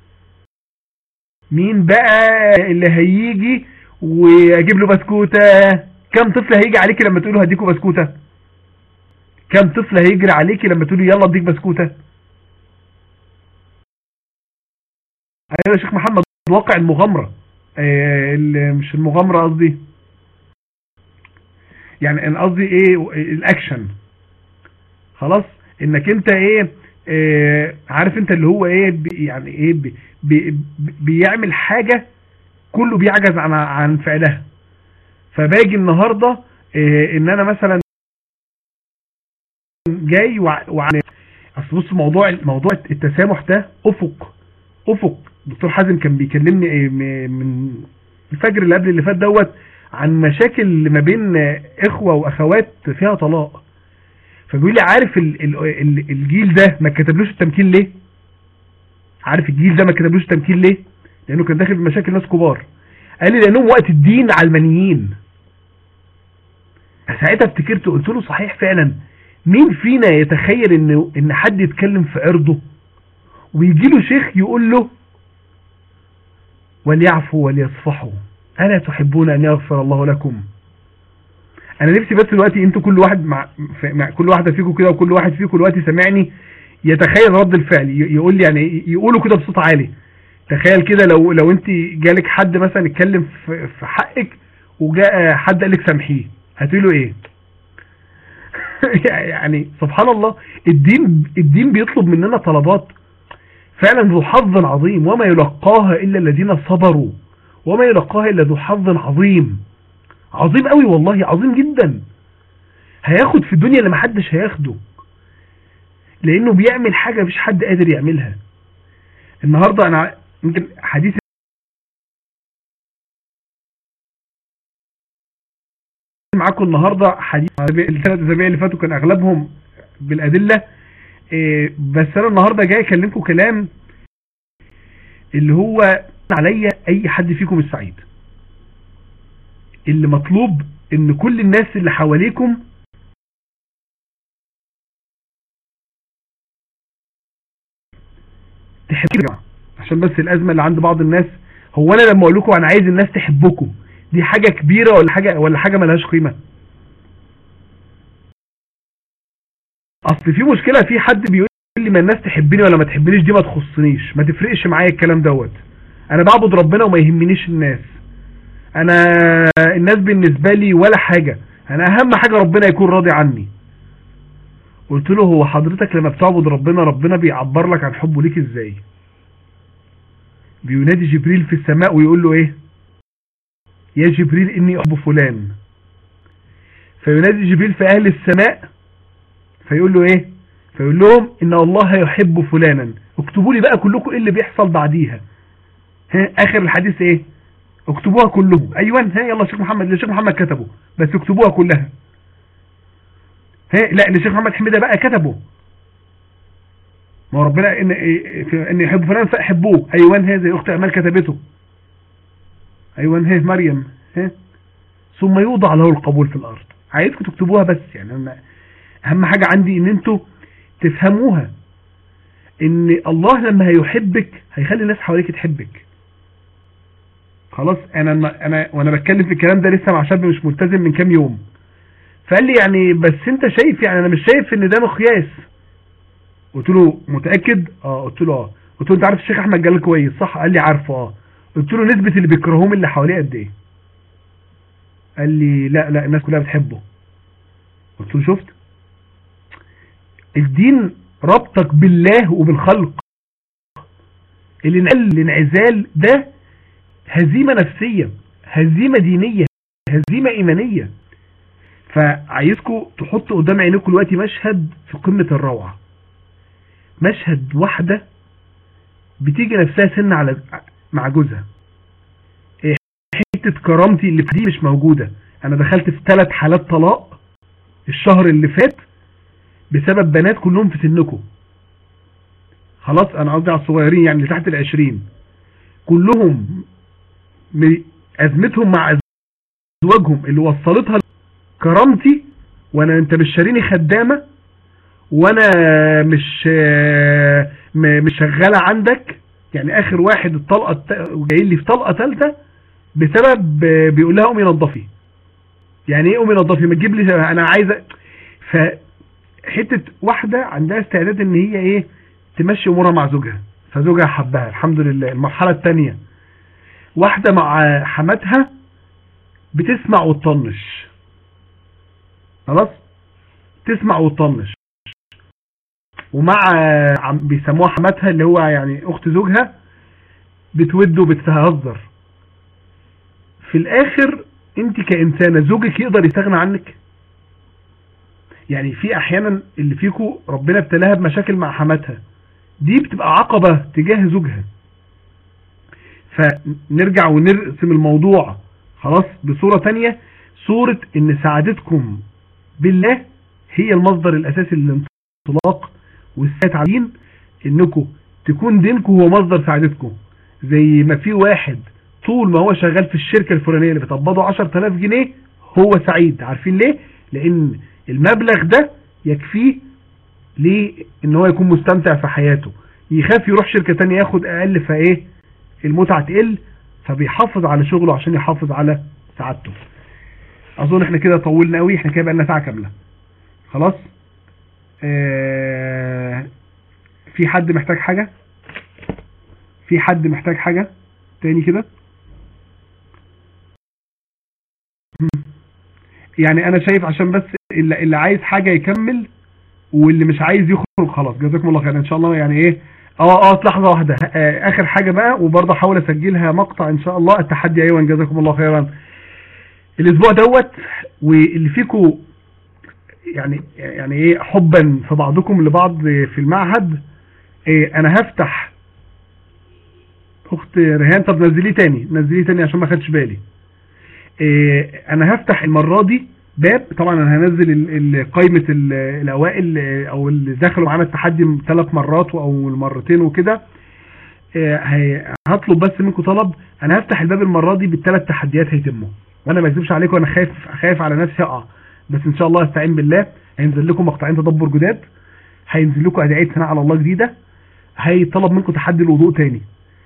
مين بقى اللي هيجي واجيب له بسكوته كم طفل هيجي عليكي لما تقول له هديكوا بسكوته كم طفل هيجري عليكي لما تقولي يلا اديك بسكوته ايوه يا شيخ محمد واقع المغامره آه مش المغامره قصدي يعني انا قصدي ايه الاكشن خلاص انك انت ايه آه عارف انت اللي هو ايه بي يعني ايه بي بي بيعمل حاجه كله بيعجز عن عن فعلها فباجي النهارده آه ان انا مثلا جاي وعن اصل بص موضوع موضوع التسامح ده افق افق دكتور حازم كان بيكلمني من الفجر اللي قبل اللي فات دوت عن مشاكل ما بين اخوه واخوات فيها طلاق فبيقول لي عارف ال ال ال الجيل ده ما كتبلوش التمكين ليه عارف الجيل ده ما كتبلوش التمكين ليه لانه كان داخل في مشاكل ناس كبار قال لي لانهم وقت الدين علمانيين ساعتها افتكرت قلت له صحيح فعلا مين فينا يتخيل ان ان حد يتكلم في عرضه ويجي له شيخ يقول له وليعفوا وليصفحوا ألا تحبون أن يغفر الله لكم أنا نفسي بس دلوقتي أنتوا كل واحد مع, مع كل واحدة فيكم كده وكل واحد فيكم دلوقتي سامعني يتخيل رد الفعل يقول لي يعني يقولوا كده بصوت عالي تخيل كده لو لو انت جالك حد مثلا يتكلم في حقك وجاء حد قال لك سامحيه هتقول له ايه يعني سبحان الله الدين الدين بيطلب مننا طلبات فعلا ذو حظ عظيم وما يلقاها إلا الذين صبروا وما يلقاها إلا ذو حظ عظيم عظيم قوي والله عظيم جدا هياخد في الدنيا اللي محدش هياخده لأنه بيعمل حاجة مفيش حد قادر يعملها النهاردة أنا يمكن حديث معاكم النهاردة حديث الثلاث أسابيع اللي فاتوا كان أغلبهم بالأدلة إيه بس انا النهارده جاي اكلمكم كلام اللي هو عليا اي حد فيكم السعيد اللي مطلوب ان كل الناس اللي حواليكم تحبكم عشان بس الازمه اللي عند بعض الناس هو انا لما اقول لكم انا عايز الناس تحبكم دي حاجه كبيره ولا حاجه ولا حاجه ملهاش قيمه اصل في مشكلة في حد بيقول لي ما الناس تحبني ولا ما تحبنيش دي ما تخصنيش ما تفرقش معايا الكلام دوت انا بعبد ربنا وما يهمنيش الناس انا الناس بالنسبة لي ولا حاجة انا اهم حاجة ربنا يكون راضي عني قلت له هو حضرتك لما بتعبد ربنا ربنا بيعبر لك عن حبه ليك ازاي بينادي جبريل في السماء ويقول له ايه يا جبريل اني احب فلان فينادي جبريل في اهل السماء فيقول له ايه فيقول لهم ان الله يحب فلانا اكتبوا لي بقى كلكم ايه اللي بيحصل بعديها ها اخر الحديث ايه اكتبوها كلهم ايوه ها يلا الشيخ محمد الشيخ محمد كتبه بس اكتبوها كلها ها لا الشيخ محمد حميده بقى كتبه ما ربنا ان ان يحب فلان فاحبوه ايوه ها زي اخت امال كتبته ايوه ها مريم ها ثم يوضع له القبول في الارض عايزكم تكتبوها بس يعني انا اهم حاجة عندي ان انتوا تفهموها ان الله لما هيحبك هيخلي الناس حواليك تحبك خلاص انا انا وانا بتكلم في الكلام ده لسه مع شاب مش ملتزم من كام يوم فقال لي يعني بس انت شايف يعني انا مش شايف ان ده مقياس قلت له متاكد اه قلت له اه قلت له انت عارف الشيخ احمد جلال كويس صح قال لي عارفه اه قلت له نسبه اللي بيكرهوهم اللي حواليه قد ايه قال لي لا لا الناس كلها بتحبه قلت له شفت الدين ربطك بالله وبالخلق الانعزال ده هزيمة نفسية هزيمة دينية هزيمة ايمانية فعايزكم تحطوا قدام عينيكم دلوقتي مشهد في قمة الروعة مشهد واحدة بتيجي نفسها سن على مع جوزها إيه، حتة كرامتي اللي في دي مش موجودة انا دخلت في ثلاث حالات طلاق الشهر اللي فات بسبب بنات كلهم في سنكم خلاص انا قصدي على الصغيرين يعني اللي تحت العشرين كلهم م- ازمتهم مع ازواجهم اللي وصلتها كرامتي وانا انت مش شاريني خدامه وانا مش آه، م- مش شغاله عندك يعني اخر واحد الطلقه الت- جاي لي في طلقه ثالثه بسبب آه، بيقول لها قومي نظفي يعني ايه قومي نظفي ما تجيب لي انا عايزه ف حته واحده عندها استعداد ان هي ايه تمشي امورها مع زوجها فزوجها حبها الحمد لله المرحله الثانيه واحده مع حماتها بتسمع وتطنش خلاص تسمع وتطنش ومع عم بيسموها حماتها اللي هو يعني اخت زوجها بتود وبتهزر في الاخر انت كانسانه زوجك يقدر يستغنى عنك يعني في احيانا اللي فيكو ربنا ابتلاها بمشاكل مع حماتها دي بتبقى عقبة تجاه زوجها فنرجع ونرسم الموضوع خلاص بصورة تانية صورة ان سعادتكم بالله هي المصدر الاساسي للانطلاق والسات على الدين انكم تكون دينكم هو مصدر سعادتكم زي ما في واحد طول ما هو شغال في الشركة الفلانية اللي بتقبضه 10000 جنيه هو سعيد عارفين ليه لان المبلغ ده يكفيه ليه ان هو يكون مستمتع في حياته يخاف يروح شركة تانية ياخد اقل فايه المتعة تقل فبيحافظ على شغله عشان يحافظ على سعادته اظن احنا كده طولنا قوي احنا كده بقالنا ساعة كاملة خلاص اه في حد محتاج حاجة في حد محتاج حاجة تاني كده يعني انا شايف عشان بس اللي, اللي عايز حاجة يكمل واللي مش عايز يخرج خلاص جزاكم الله خير ان شاء الله يعني ايه اه اه لحظة واحدة آه اخر حاجة بقى وبرضه احاول اسجلها مقطع ان شاء الله التحدي ايوه جزاكم الله خيرا الاسبوع دوت واللي فيكم يعني يعني ايه حبا في بعضكم لبعض في المعهد إيه انا هفتح اخت ريهان طب نزليه تاني نزليه تاني عشان ما خدش بالي إيه انا هفتح المرة دي باب طبعا انا هنزل ال- ال- قائمة ال- الاوائل او اللي دخلوا معانا التحدي ثلاث مرات او المرتين وكده إيه هي- هطلب بس منكم طلب انا هفتح الباب المرة دي بالثلاث تحديات هيتموا وانا ما اكذبش عليكم انا خايف خايف على نفسي اقع بس ان شاء الله استعين بالله هينزل لكم مقطعين تدبر جداد هينزل لكم ادعية ثناء على الله جديدة هيطلب منكم تحدي الوضوء تاني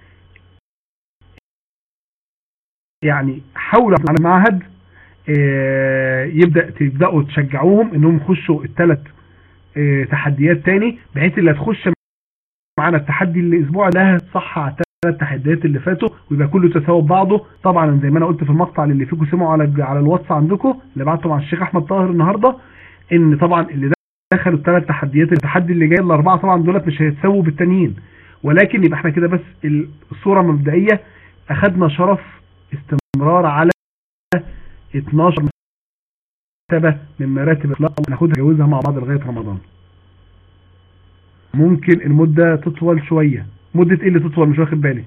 يعني حاولوا على المعهد آه، يبدأ تبدأوا تشجعوهم انهم يخشوا الثلاث تحديات تاني بحيث اللي هتخش معانا التحدي الاسبوع ده صح على الثلاث تحديات اللي فاتوا ويبقى كله تساوي بعضه طبعا زي ما انا قلت في المقطع اللي فيكم سمعوا على على الواتس عندكم اللي بعته مع الشيخ احمد طاهر النهارده ان طبعا اللي دخلوا الثلاث تحديات التحدي اللي جاي الاربعه طبعا دولت مش هيتساووا بالتانيين ولكن يبقى احنا كده بس الصوره مبدئيه اخذنا شرف استمرار على 12 مرتبه من مراتب الاطلاق ناخدها نجوزها مع بعض لغايه رمضان ممكن المده تطول شويه مده ايه اللي تطول مش واخد بالي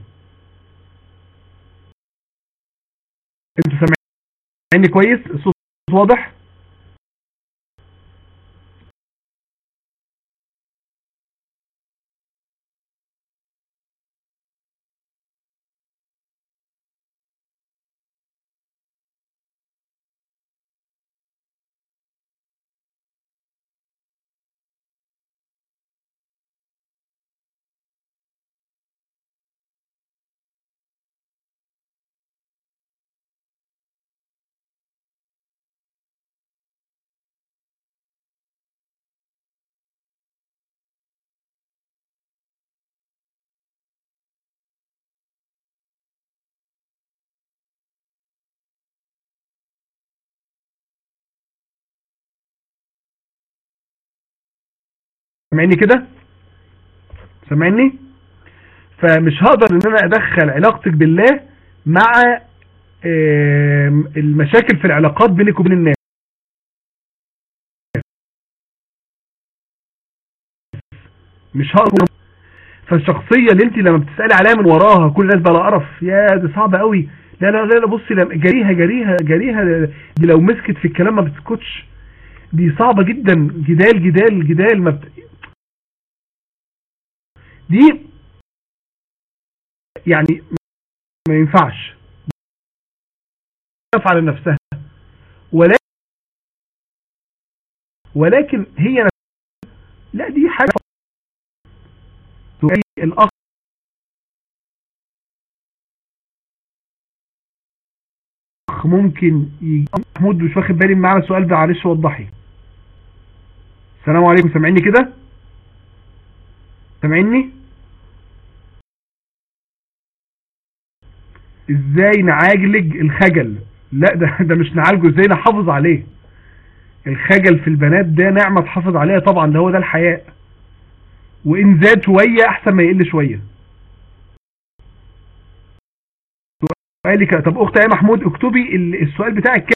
انتوا سامعيني كويس الصوت واضح سامعني كده سامعني فمش هقدر ان انا ادخل علاقتك بالله مع آم، المشاكل في العلاقات بينك وبين الناس مش هقدر فالشخصيه اللي انت لما بتسالي عليها من وراها كل الناس بقى لا قرف يا دي صعبه قوي لا لا لا لا بصي لما جريها جريها جريها دي لو مسكت في الكلام ما بتسكتش دي صعبه جدا جدال جدال جدال ما بت... دي يعني ما ينفعش تفعل نفسها ولكن ولكن هي نفسها لا دي حاجة الأخ ممكن يجي محمود مش واخد بالي معنا السؤال ده معلش وضحي السلام عليكم سامعيني كده سامعيني ازاي نعالج الخجل لا ده ده مش نعالجه ازاي نحافظ عليه الخجل في البنات ده نعمة تحافظ عليها طبعا ده هو ده الحياء وان زاد شوية احسن ما يقل شوية سؤالي كده طب اخت يا محمود اكتبي السؤال بتاعك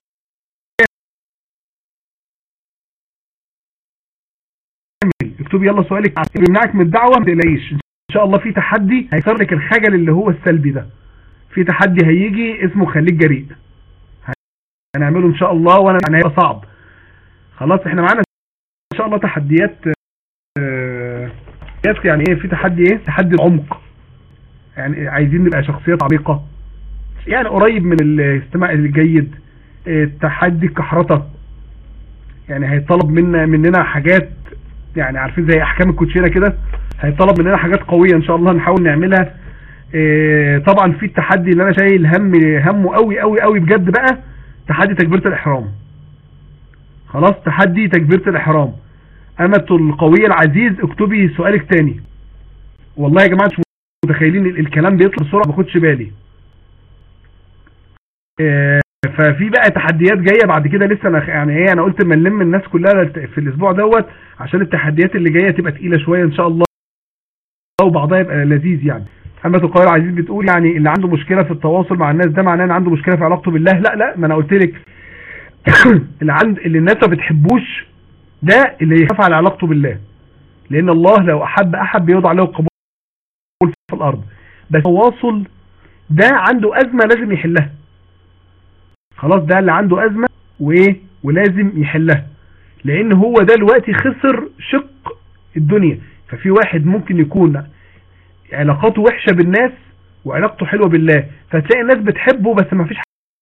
كامل اكتبي يلا سؤالك يمنعك من الدعوة ما تقلقيش ان شاء الله في تحدي هيصير لك الخجل اللي هو السلبي ده في تحدي هيجي اسمه خليك جريء هنعمله ان شاء الله وانا يعني هيبقى صعب خلاص احنا معانا ان شاء الله تحديات آه يعني ايه في تحدي ايه تحدي العمق يعني عايزين نبقى شخصيات عميقة يعني قريب من الاستماع الجيد اه تحدي الكحرطة يعني هيطلب منا مننا حاجات يعني عارفين زي احكام الكوتشينه كده هيطلب مننا حاجات قوية ان شاء الله نحاول نعملها اه طبعا في التحدي اللي انا شايل هم همه قوي قوي قوي بجد بقى تحدي تكبيرة الاحرام خلاص تحدي تكبيرة الاحرام امة القوية العزيز اكتبي سؤالك تاني والله يا جماعة مش متخيلين الكلام بيطلع بسرعة ما باخدش بالي اه ففي بقى تحديات جاية بعد كده لسه انا يعني ايه انا قلت ما نلم الناس كلها في الاسبوع دوت عشان التحديات اللي جاية تبقى تقيلة شوية ان شاء الله وبعضها يبقى لذيذ يعني أمة القاهرة عزيز بتقول يعني اللي عنده مشكلة في التواصل مع الناس ده معناه ان عنده مشكلة في علاقته بالله لا لا ما انا قلت لك اللي عند اللي الناس ما بتحبوش ده اللي يخاف على علاقته بالله لان الله لو احب احد بيوضع له قبول في الارض بس التواصل ده عنده ازمة لازم يحلها خلاص ده اللي عنده ازمة وايه ولازم يحلها لان هو ده الوقت خسر شق الدنيا ففي واحد ممكن يكون علاقاته وحشة بالناس وعلاقته حلوة بالله فتلاقي الناس بتحبه بس ما فيش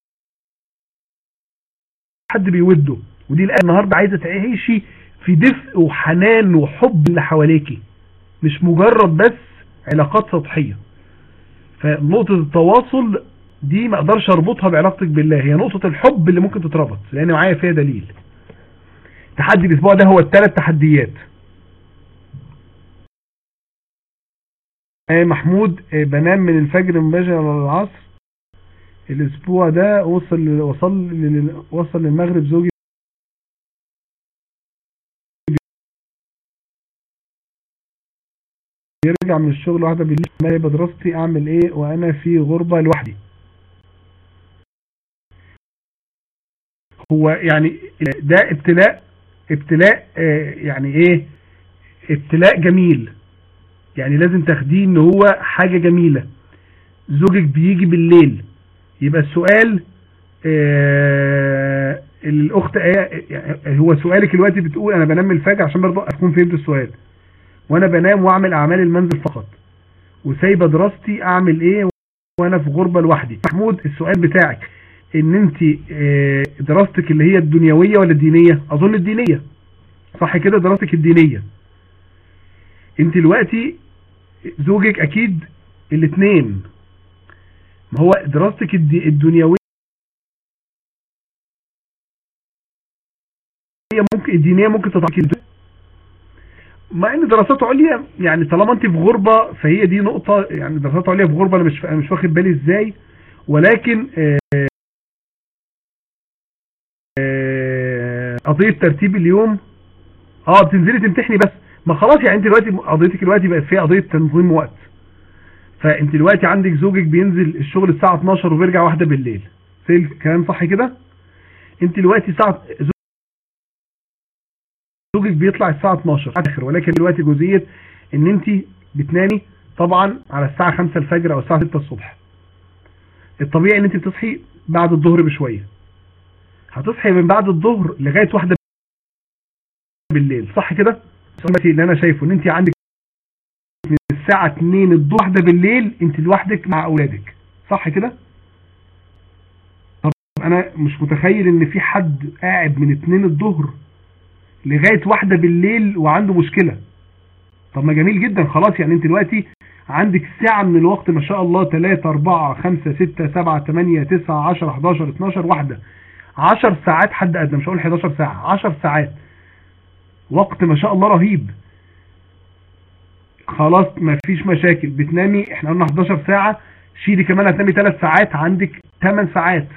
حد بيوده ودي الآية النهاردة عايزة تعيشي في دفء وحنان وحب اللي حواليكي مش مجرد بس علاقات سطحية فنقطة التواصل دي ما اقدرش اربطها بعلاقتك بالله هي نقطة الحب اللي ممكن تتربط لان معايا فيها دليل تحدي الاسبوع ده هو الثلاث تحديات محمود بنام من الفجر مباشر على العصر الاسبوع ده وصل وصل وصل للمغرب زوجي يرجع من الشغل واحدة بالليل ما يبقى دراستي اعمل ايه وانا في غربة لوحدي هو يعني ده ابتلاء ابتلاء يعني ايه ابتلاء جميل يعني لازم تاخديه ان هو حاجة جميلة زوجك بيجي بالليل يبقى السؤال آه الاخت آه هو سؤالك دلوقتي بتقول انا بنام الفجر عشان برضه اكون فهمت السؤال وانا بنام واعمل اعمال المنزل فقط وسايبه دراستي اعمل ايه وانا في غربة لوحدي محمود السؤال بتاعك ان انت آه دراستك اللي هي الدنيوية ولا الدينية اظن الدينية صح كده دراستك الدينية انت دلوقتي زوجك اكيد الاثنين ما هو دراستك الدنيوية ممكن الدينية ممكن تتعكي مع ان دراسات عليا يعني طالما انت في غربة فهي دي نقطة يعني دراسات عليا في غربة انا مش مش واخد بالي ازاي ولكن قضية ترتيب اليوم اه بتنزلي تمتحني بس ما خلاص يعني انت دلوقتي قضيتك دلوقتي بقت فيها قضية تنظيم وقت فانت دلوقتي عندك زوجك بينزل الشغل الساعة 12 وبيرجع واحدة بالليل كلام صح كده انت دلوقتي ساعة زوجك بيطلع الساعة 12 اخر ولكن دلوقتي جزئية ان انت بتنامي طبعا على الساعة 5 الفجر او الساعة 6 الصبح الطبيعي ان انت بتصحي بعد الظهر بشوية هتصحي من بعد الظهر لغاية واحدة بالليل صح كده اللي انا شايفه ان انت عندك من الساعة 2 الظهر واحدة بالليل انت لوحدك مع اولادك صح كده طب انا مش متخيل ان في حد قاعد من 2 الظهر لغاية واحدة بالليل وعنده مشكلة طب ما جميل جدا خلاص يعني انت دلوقتي عندك ساعة من الوقت ما شاء الله 3 4 5 6 7 8 9 10 11 12 واحدة 10 ساعات حد ادنى مش هقول 11 ساعة 10 ساعات وقت ما شاء الله رهيب خلاص ما فيش مشاكل بتنامي احنا قلنا 11 ساعة شيلي كمان هتنامي 3 ساعات عندك 8 ساعات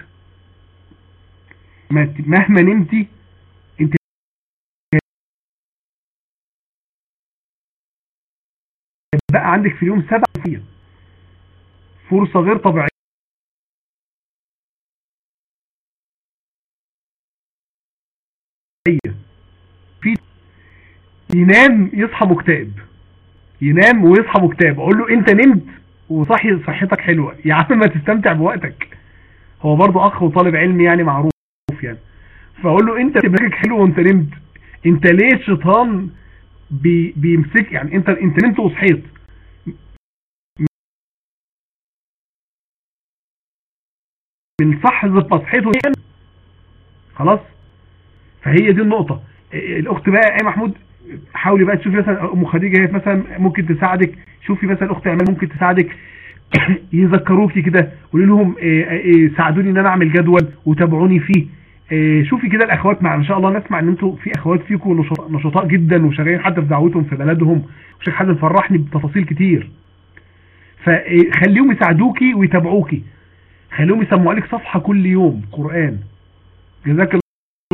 مهما نمتي انت بقى عندك في اليوم 7 ساعات فرصة غير طبيعية في ينام يصحى مكتئب ينام ويصحى مكتئب اقول له انت نمت وصحي صحتك حلوة يا عم ما تستمتع بوقتك هو برضو اخ وطالب علمي يعني معروف يعني فاقول له انت دماغك حلو وانت نمت انت ليه الشيطان بي بيمسك يعني انت انت نمت وصحيت من صح صحيته خلاص فهي دي النقطة الاخت بقى ايه محمود حاولي بقى تشوفي مثلا ام خديجه هي مثلا ممكن تساعدك شوفي مثلا اخت امان ممكن تساعدك يذكروكي كده قولي لهم إيه إيه ساعدوني ان انا اعمل جدول وتابعوني فيه إيه شوفي كده الاخوات مع ان شاء الله نسمع ان انتوا في اخوات فيكم نشطاء جدا وشغالين حتى في دعوتهم في بلدهم وشيخ حازم فرحني بتفاصيل كتير فخليهم يساعدوكي ويتابعوكي خليهم يسمعوا لك صفحه كل يوم قران جزاك الله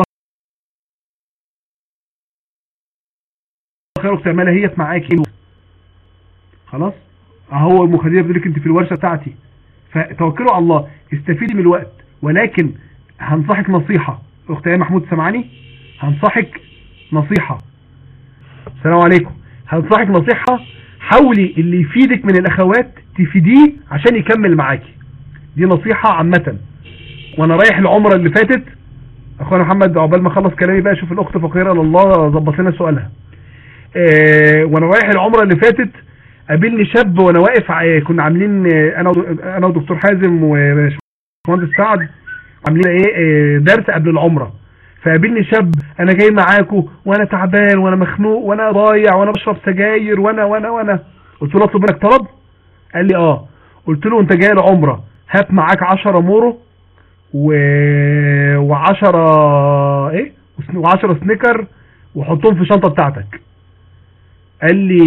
خير اخت اماله هي معاكي خلاص اهو المخديه بيقول لك انت في الورشه بتاعتي فتوكلوا على الله استفيدي من الوقت ولكن هنصحك نصيحه اخت يا محمود سمعاني هنصحك نصيحه السلام عليكم هنصحك نصيحه حاولي اللي يفيدك من الاخوات تفيديه عشان يكمل معاكي دي نصيحه عامه وانا رايح العمره اللي فاتت اخونا محمد عقبال ما اخلص كلامي بقى شوف الاخت فقيره لله ظبط لنا سؤالها اه وانا رايح العمره اللي فاتت قابلني شاب وانا واقف كنا عاملين انا انا ودكتور حازم وباشمهندس سعد عاملين ايه درس قبل العمره فقابلني شاب انا جاي معاكم وانا تعبان وانا مخنوق وانا ضايع وانا بشرب سجاير وانا وانا وانا قلت له اطلب منك طلب قال لي اه قلت له انت جاي العمره هات معاك 10 مورو و و10 ايه و10 سنيكر وحطهم في الشنطه بتاعتك قال لي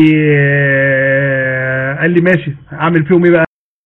قال لي ماشي اعمل فيهم ايه بقى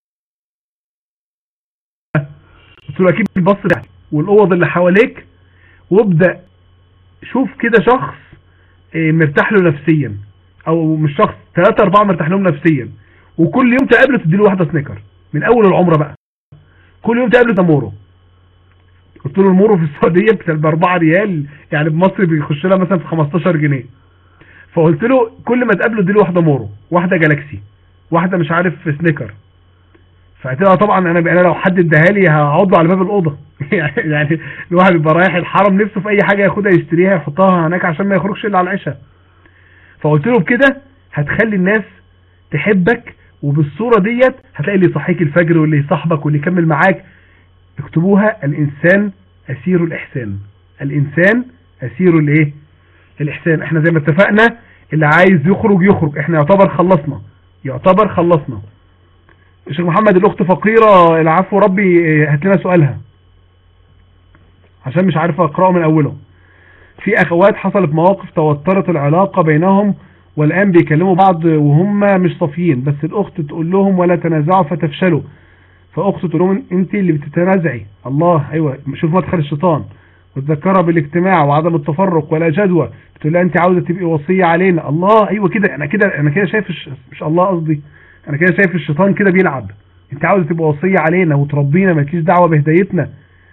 قلت له اكيد البص بتاعتي والاوض اللي حواليك وابدا شوف كده شخص مرتاح له نفسيا او مش شخص ثلاثة اربعة مرتاح لهم نفسيا وكل يوم تقابله تديله واحدة سنيكر من اول العمرة بقى كل يوم تقابله تمورو قلت له المورو في السعودية ب 4 ريال يعني بمصر بيخش لها مثلا في 15 جنيه فقلت له كل ما تقابله اديله واحده مورو واحده جالاكسي واحده مش عارف سنيكر فهتبقى طبعا انا انا لو حد اداها لي هقعد على باب الاوضه يعني الواحد بيبقى رايح الحرم نفسه في اي حاجه ياخدها يشتريها يحطها هناك عشان ما يخرجش الا على العشاء فقلت له بكده هتخلي الناس تحبك وبالصوره ديت هتلاقي اللي يصحيك الفجر واللي يصاحبك واللي يكمل معاك اكتبوها الانسان اسير الاحسان الانسان اسير الايه الاحسان احنا زي ما اتفقنا اللي عايز يخرج يخرج احنا يعتبر خلصنا يعتبر خلصنا الشيخ محمد الاخت فقيرة العفو ربي هات لنا سؤالها عشان مش عارف اقراه من اوله في اخوات حصلت مواقف توترت العلاقة بينهم والان بيكلموا بعض وهم مش صافيين بس الاخت تقول لهم ولا تنازعوا فتفشلوا فاخت تقول لهم انت اللي بتتنازعي الله ايوه شوف مدخل الشيطان وتذكرها بالاجتماع وعدم التفرق ولا جدوى بتقول لها انت عاوزه تبقي وصيه علينا الله ايوه كده انا كده انا كده شايف الش... مش الله قصدي انا كده شايف الشيطان كده بيلعب انت عاوزه تبقى وصيه علينا وتربينا مالكيش دعوه بهدايتنا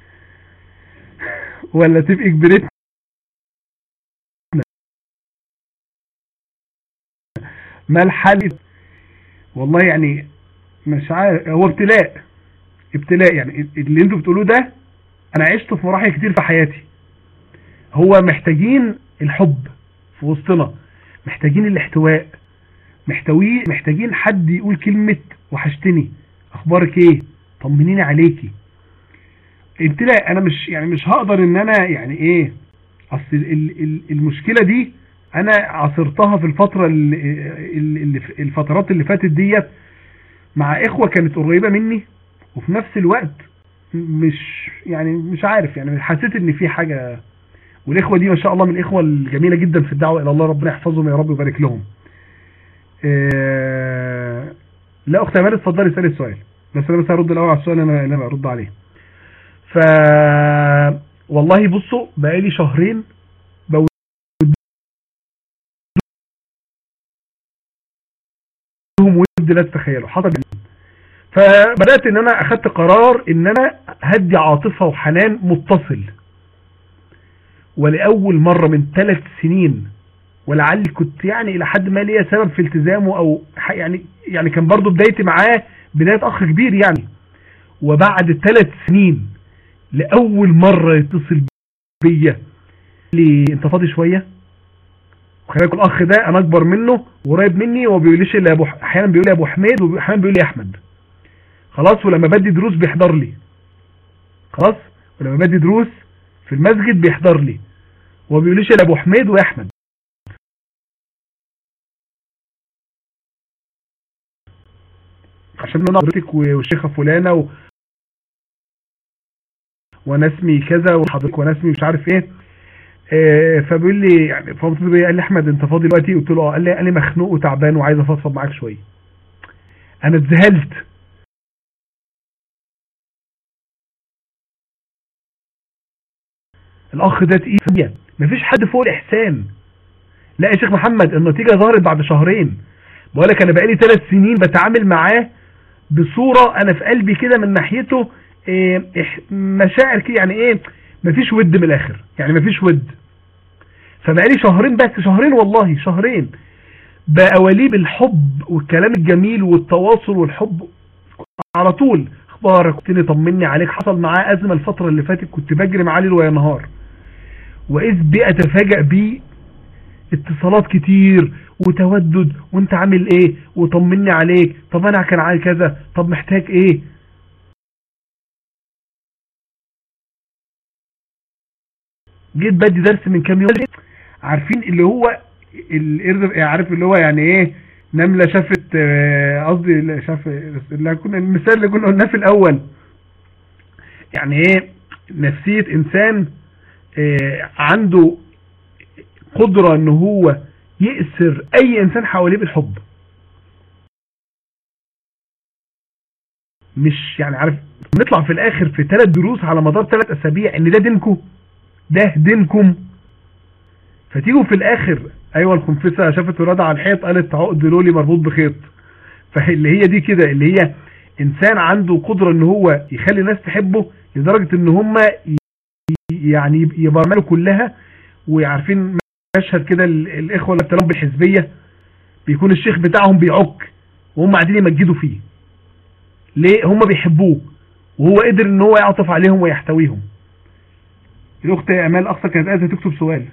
ولا تبقي كبرتنا ما الحل والله يعني مش عارف هو ابتلاء ابتلاء يعني اللي انتوا بتقولوه ده انا عشته في مراحل كتير في حياتي هو محتاجين الحب في وسطنا محتاجين الاحتواء محتوي محتاجين حد يقول كلمة وحشتني اخبارك ايه طمنيني عليكي انت لا انا مش يعني مش هقدر ان انا يعني ايه اصل ال- ال- المشكلة دي انا عاصرتها في الفترة اللي اللي الفترات اللي فاتت ديت مع اخوة كانت قريبة مني وفي نفس الوقت مش يعني مش عارف يعني حسيت ان في حاجة والاخوة دي ما شاء الله من الاخوة الجميلة جدا في الدعوة الى الله ربنا يحفظهم يا رب ويبارك لهم آه، لا اخت امال اتفضلي اسالي السؤال بس انا بس هرد الاول على السؤال اللي انا اللي انا برد عليه ف والله بصوا بقالي شهرين بود لهم ود لا تتخيلوا حصل فبدات ان انا اخدت قرار ان انا هدي عاطفه وحنان متصل ولاول مره من ثلاث سنين ولعلي كنت يعني الى حد ما ليا سبب في التزامه او ح- يعني يعني كان برضو بدايتي معاه بدايه اخ كبير يعني وبعد ثلاث سنين لاول مره يتصل بيا لي انت فاضي شويه وخلي بالك الاخ ده انا اكبر منه وقريب مني وما بيقوليش الا ابو ح- احيانا بيقول لي ابو حميد واحيانا بيقول لي احمد خلاص ولما بدي دروس بيحضر لي خلاص ولما بدي دروس في المسجد بيحضر لي وما بيقوليش الا ابو حميد واحمد عشان انا حضرتك و- والشيخه فلانه و... وانا اسمي كذا وحضرتك وانا اسمي مش عارف ايه آه، فبيقول لي يعني فقمت بيه قال لي احمد انت فاضي دلوقتي قلت له اه قال لي قال لي مخنوق وتعبان وعايز افضفض معاك شويه انا اتذهلت الاخ ده تقيل فيا. مفيش حد فوق الاحسان لا يا شيخ محمد النتيجه ظهرت بعد شهرين بقول لك انا بقالي ثلاث سنين بتعامل معاه بصوره انا في قلبي كده من ناحيته إيه إح- مشاعر كده يعني ايه مفيش ود من الاخر يعني مفيش ود فبقالي شهرين بس شهرين والله شهرين بأواليب الحب والكلام الجميل والتواصل والحب على طول اخبارك كنت طمني عليك حصل معاه ازمه الفتره اللي فاتت كنت بجري معاه ليل ويا نهار واذ بي اتفاجئ بيه اتصالات كتير وتودد وانت عامل ايه وطمني عليك طب انا كان عايز كذا طب محتاج ايه جيت بدي درس من كام يوم عارفين اللي هو القرد عارف اللي هو يعني ايه نملة شافت آه، قصدي لا، شاف اللي كنا المثال اللي كنا قلناه في الاول يعني ايه نفسية انسان آه، عنده قدرة ان هو يأسر اي انسان حواليه بالحب مش يعني عارف نطلع في الاخر في ثلاث دروس على مدار ثلاث اسابيع ان ده دينكم ده دينكم فتيجوا في الاخر ايوه الخنفسه شافت ولادها على الحيط قالت عقد لولي مربوط بخيط فاللي هي دي كده اللي هي انسان عنده قدره ان هو يخلي الناس تحبه لدرجه ان هم يعني يبرملوا كلها وعارفين مشهد كده ال- الاخوه اللي بتلعب بالحزبيه بيكون الشيخ بتاعهم بيعك وهم قاعدين يمجدوا فيه ليه هم بيحبوه وهو قدر ان هو يعطف عليهم ويحتويهم الاخت امال اقصى كانت عايزه تكتب سؤال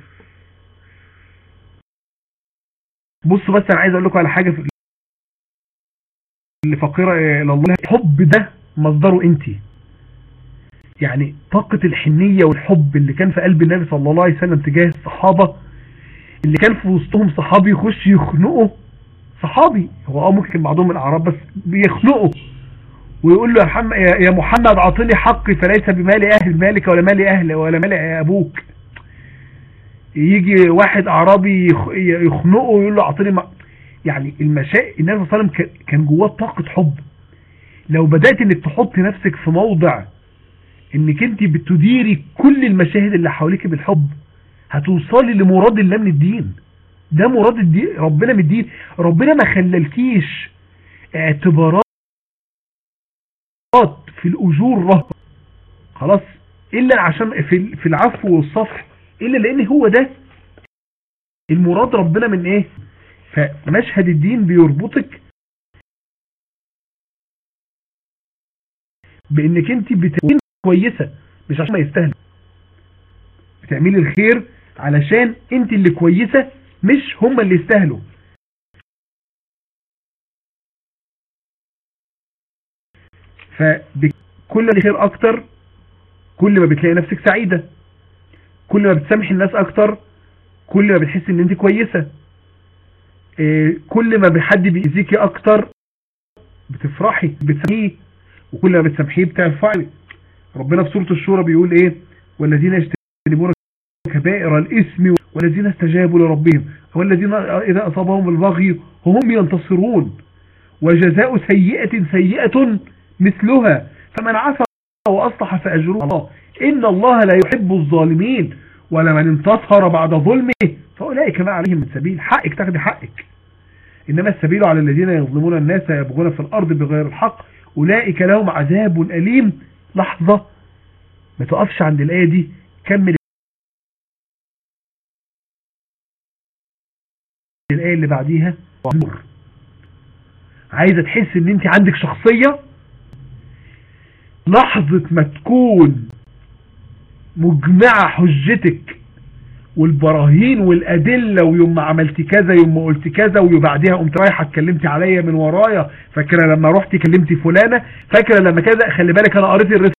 بصوا بس انا عايز اقول لكم على حاجه في اللي فقيره الى الله الحب ده مصدره انت يعني طاقه الحنيه والحب اللي كان في قلب النبي صلى الله عليه وسلم تجاه الصحابه اللي كان في وسطهم صحابي يخش يخنقه صحابي هو اه ممكن بعضهم من الاعراب بس بيخنقه ويقول له يا محمد يا يا محمد اعطني حقي فليس بمال اهل مالك ولا مال اهل ولا مال ابوك يجي واحد اعرابي يخ- يخنقه ويقول له اعطني ما يعني المشا النبي صلى الله عليه وسلم ك- كان جواه طاقه حب لو بدات انك تحط نفسك في موضع انك انت بتديري كل المشاهد اللي حواليك بالحب هتوصلي لمراد الله من الدين ده مراد الدين ربنا من الدين ربنا ما خللكيش اعتبارات في الاجور رهبه خلاص الا عشان في في العفو والصفح الا لان هو ده المراد ربنا من ايه فمشهد الدين بيربطك بانك انت بتكون كويسة مش عشان ما يستاهل بتعملي الخير علشان انت اللي كويسة مش هم اللي يستاهلوا فكل ما خير اكتر كل ما بتلاقي نفسك سعيدة كل ما بتسامحي الناس اكتر كل ما بتحسي ان انت كويسة إيه، كل ما بحد بيأذيكي اكتر بتفرحي بتسامحيه وكل ما بتسامحيه بترفعي ربنا في سورة الشورى بيقول ايه والذين يجتنبون كبائر الاسم والذين استجابوا لربهم والذين اذا اصابهم البغي هم ينتصرون وجزاء سيئة سيئة مثلها فمن عفى واصلح فاجره الله ان الله لا يحب الظالمين ولمن انتصر بعد ظلمه فاولئك ما عليهم من سبيل حقك تاخدي حقك انما السبيل على الذين يظلمون الناس يبغون في الارض بغير الحق أولئك لهم عذاب أليم لحظة ما تقفش عند الآية دي كمل الآية اللي بعديها وعمر عايزة تحس ان انت عندك شخصية لحظة ما تكون مجمعة حجتك والبراهين والأدلة ويوم ما عملت كذا يوم ما قلت كذا وبعدها قمت رايحة اتكلمتي عليا من ورايا فاكرة لما رحت كلمتي فلانة فاكرة لما كذا خلي بالك انا قريت الرسالة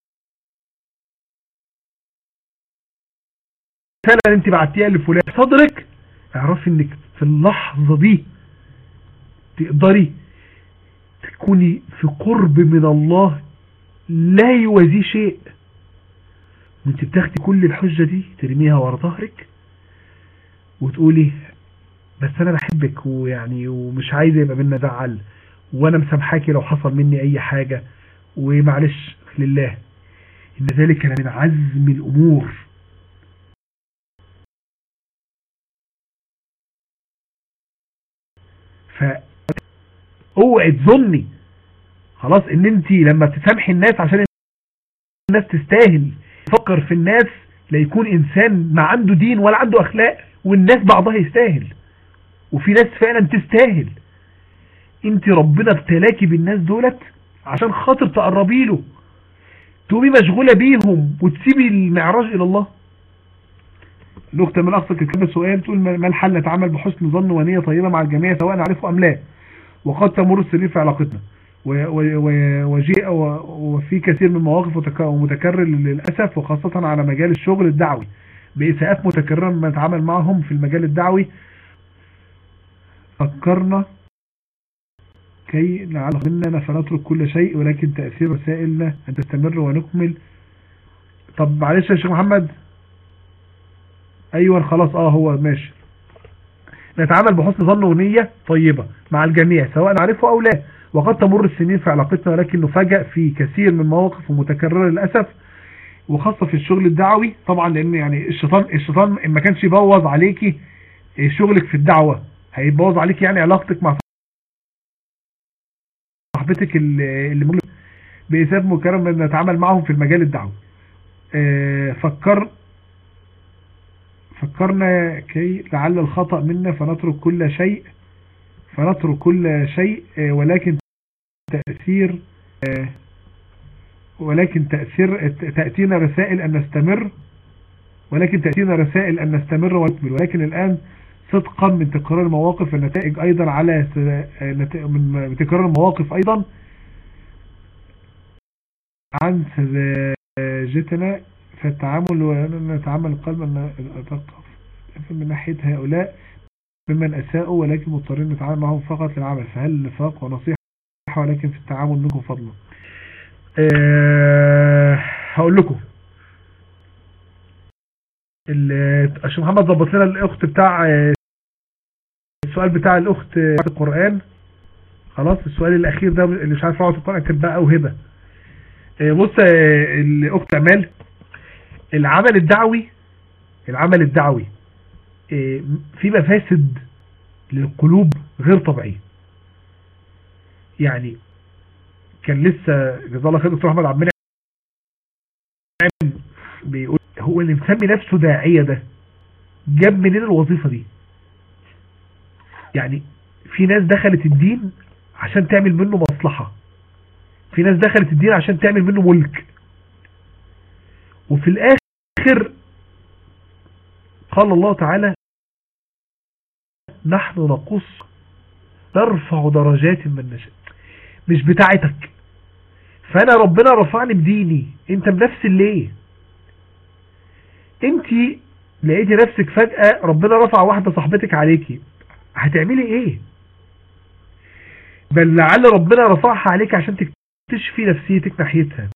اللي انت بعتيها لفلان صدرك اعرفي انك في اللحظة دي تقدري تكوني في قرب من الله لا يوازي شيء وانت بتاخدي كل الحجة دي ترميها ورا ظهرك وتقولي بس انا بحبك ويعني ومش عايزه يبقى بينا زعل وانا مسامحاكي لو حصل مني اي حاجة ومعلش لله ان ذلك من عزم الامور ف اوعي تظني خلاص ان انت لما تسامحي الناس عشان الناس تستاهل تفكر في الناس لا يكون انسان ما عنده دين ولا عنده اخلاق والناس بعضها يستاهل وفي ناس فعلا تستاهل انت ربنا ابتلاكي بالناس دولت عشان خاطر تقربي له تقومي مشغولة بيهم وتسيبي المعراج الى الله الاخت من اخصك كتب سؤال تقول ما الحل نتعامل بحسن ظن ونية طيبة مع الجميع سواء نعرفه ام لا وقد تمر السنين في علاقتنا وجيء وفي كثير من المواقف متكرر للأسف وخاصة على مجال الشغل الدعوي بإساءات متكررة ما نتعامل معهم في المجال الدعوي فكرنا كي نعلق مننا فنترك كل شيء ولكن تأثير رسائلنا أن تستمر ونكمل طب معلش يا شيخ محمد أيوة خلاص اه هو ماشي نتعامل بحسن ظن ونية طيبة مع الجميع سواء نعرفه أو لا وقد تمر السنين في علاقتنا ولكن نفاجأ في كثير من مواقف متكررة للأسف وخاصة في الشغل الدعوي طبعا لان يعني الشيطان الشيطان ما كانش يبوظ عليكي شغلك في الدعوة هيبوظ عليكي يعني علاقتك مع صاحبتك اللي ممكن بإساب مكرم نتعامل معهم في المجال الدعوي آه، فكر فكرنا كي لعل الخطأ منا فنترك كل شيء فنترك كل شيء آه، ولكن تأثير آه، ولكن تأثير تأتينا رسائل أن نستمر ولكن تأتينا رسائل أن نستمر ونكمل ولكن الآن صدقا من تكرار المواقف النتائج أيضا على من تكرار المواقف أيضا عن سذاجتنا فالتعامل ونتعامل القلب أن أتقف من ناحية هؤلاء ممن أساءوا ولكن مضطرين نتعامل معهم فقط للعمل فهل نفاق ونصيحة ولكن في التعامل منكم فضلا أه هقول لكم الشيخ محمد ضبط لنا الاخت بتاع السؤال بتاع الاخت القرآن خلاص السؤال الاخير ده اللي مش عارف اقعد القرآن كان بقى او هبه آه، بص آه، الاخت امال العمل الدعوي العمل الدعوي آه، في مفاسد للقلوب غير طبيعيه يعني كان لسه جزاه الله خير دكتور احمد عبد المنعم بيقول هو اللي مسمي نفسه داعيه ده جاب منين الوظيفه دي يعني في ناس دخلت الدين عشان تعمل منه مصلحة في ناس دخلت الدين عشان تعمل منه ملك وفي الاخر قال الله تعالى نحن نقص نرفع درجات من نشاء مش بتاعتك فانا ربنا رفعني بديني انت بنفس ليه انت لقيتي نفسك فجأة ربنا رفع واحدة صاحبتك عليكي هتعملي ايه بل لعل ربنا رفعها عليك عشان تكتشفي نفسيتك ناحيتها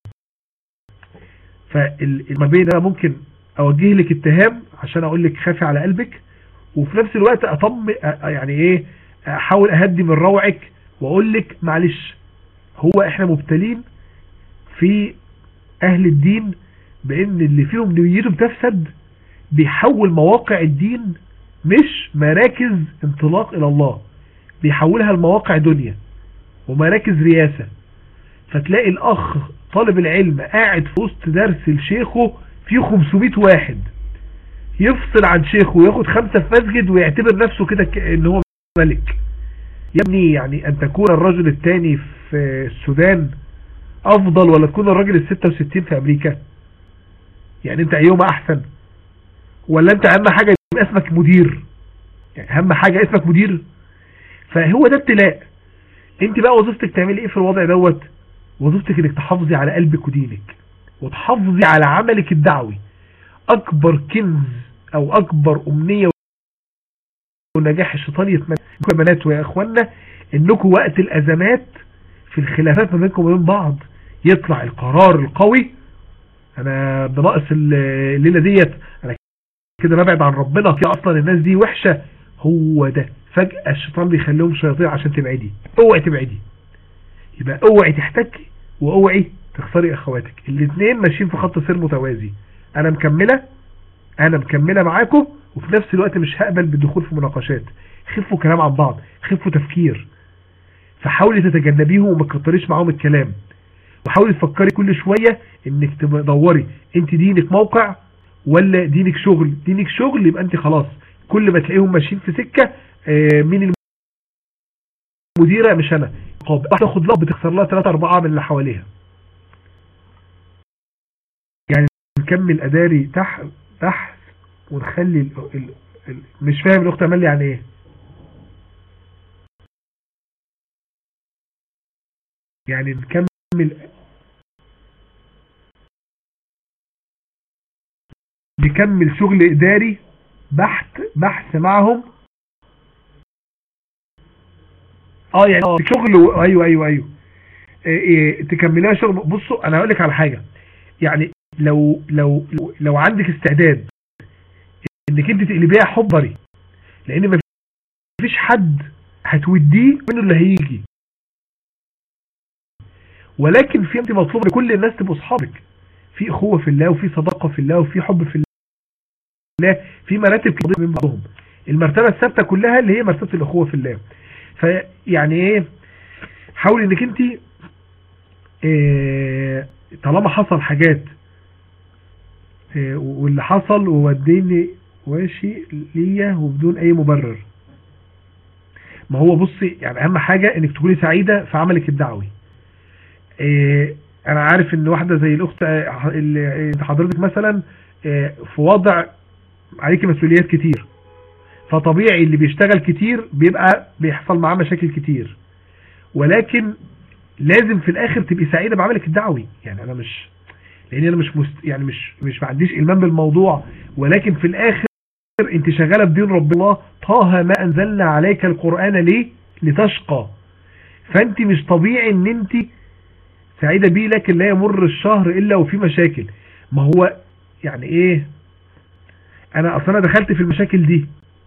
فما بين انا ممكن اوجه لك اتهام عشان اقول لك خافي على قلبك وفي نفس الوقت اطم يعني ايه احاول اهدي من روعك واقول لك معلش هو احنا مبتلين في اهل الدين بان اللي فيهم نيته بتفسد بيحول مواقع الدين مش مراكز انطلاق الى الله بيحولها لمواقع دنيا ومراكز رياسة فتلاقي الاخ طالب العلم قاعد في وسط درس لشيخه فيه 500 واحد يفصل عن شيخه وياخد خمسة في مسجد ويعتبر نفسه كده ان هو ملك يا ابني يعني ان تكون الرجل الثاني في السودان افضل ولا تكون الراجل ال 66 في امريكا يعني انت ايهما احسن ولا انت اهم حاجة يبقى اسمك مدير يعني اهم حاجة اسمك مدير فهو ده ابتلاء انت بقى وظيفتك تعملي ايه في الوضع دوت وظيفتك انك تحافظي على قلبك ودينك وتحافظي على عملك الدعوي اكبر كنز او اكبر امنية ونجاح الشيطان يتمنى يا بنات ويا اخوانا انكم وقت الازمات في الخلافات ما بينكم وبين بعض يطلع القرار القوي انا بناقص الليلة ديت انا كده ببعد عن ربنا كده اصلا الناس دي وحشة هو ده فجأة الشيطان بيخليهم شياطين عشان تبعدي اوعي تبعدي يبقى اوعي تحتكي واوعي تخسري اخواتك الاثنين ماشيين في خط سير متوازي انا مكملة انا مكملة معاكم وفي نفس الوقت مش هقبل بالدخول في مناقشات خفوا كلام عن بعض خفوا تفكير فحاولي تتجنبيهم وما تكتريش معاهم الكلام وحاولي تفكري كل شوية انك تدوري انت دينك موقع ولا دينك شغل دينك شغل يبقى انت خلاص كل ما تلاقيهم ماشيين في سكة اه مين المديرة مش انا واحدة تاخد لها بتخسر لها 3 4 من اللي حواليها يعني نكمل اداري تحت تحت ونخلي ال ال ال مش فاهم الاخت امال يعني ايه يعني نكمل نكمل شغل اداري بحث بحث معهم اه يعني اه شغل و... ايوه ايوه ايوه إيه إيه تكمليها شغل بصوا انا هقول لك على حاجه يعني لو لو لو عندك استعداد انك انت تقلبيها حبري لان ما فيش حد هتوديه منه اللي هيجي ولكن في انت مطلوب لكل الناس تبقوا اصحابك في اخوه في الله وفي صداقه في الله وفي حب في الله في مراتب كتير من بعضهم المرتبه الثابته كلها اللي هي مرتبه الاخوه في الله فيعني ايه حاول انك انت إيه طالما حصل حاجات إيه واللي حصل ووديني واشي ليا وبدون اي مبرر ما هو بصي يعني اهم حاجة انك تكوني سعيدة في عملك الدعوي إيه انا عارف ان واحدة زي الاخت اللي حضرتك مثلا إيه في وضع عليكي مسؤوليات كتير فطبيعي اللي بيشتغل كتير بيبقى بيحصل معاه مشاكل كتير ولكن لازم في الاخر تبقي سعيدة بعملك الدعوي يعني انا مش لان انا مش مست... يعني مش مش ما عنديش المام بالموضوع ولكن في الاخر انت شغالة بدين رب الله طه ما انزلنا عليك القرآن ليه لتشقى فانت مش طبيعي ان انت سعيدة بيه لكن لا يمر الشهر الا وفي مشاكل ما هو يعني ايه انا اصلا دخلت في المشاكل دي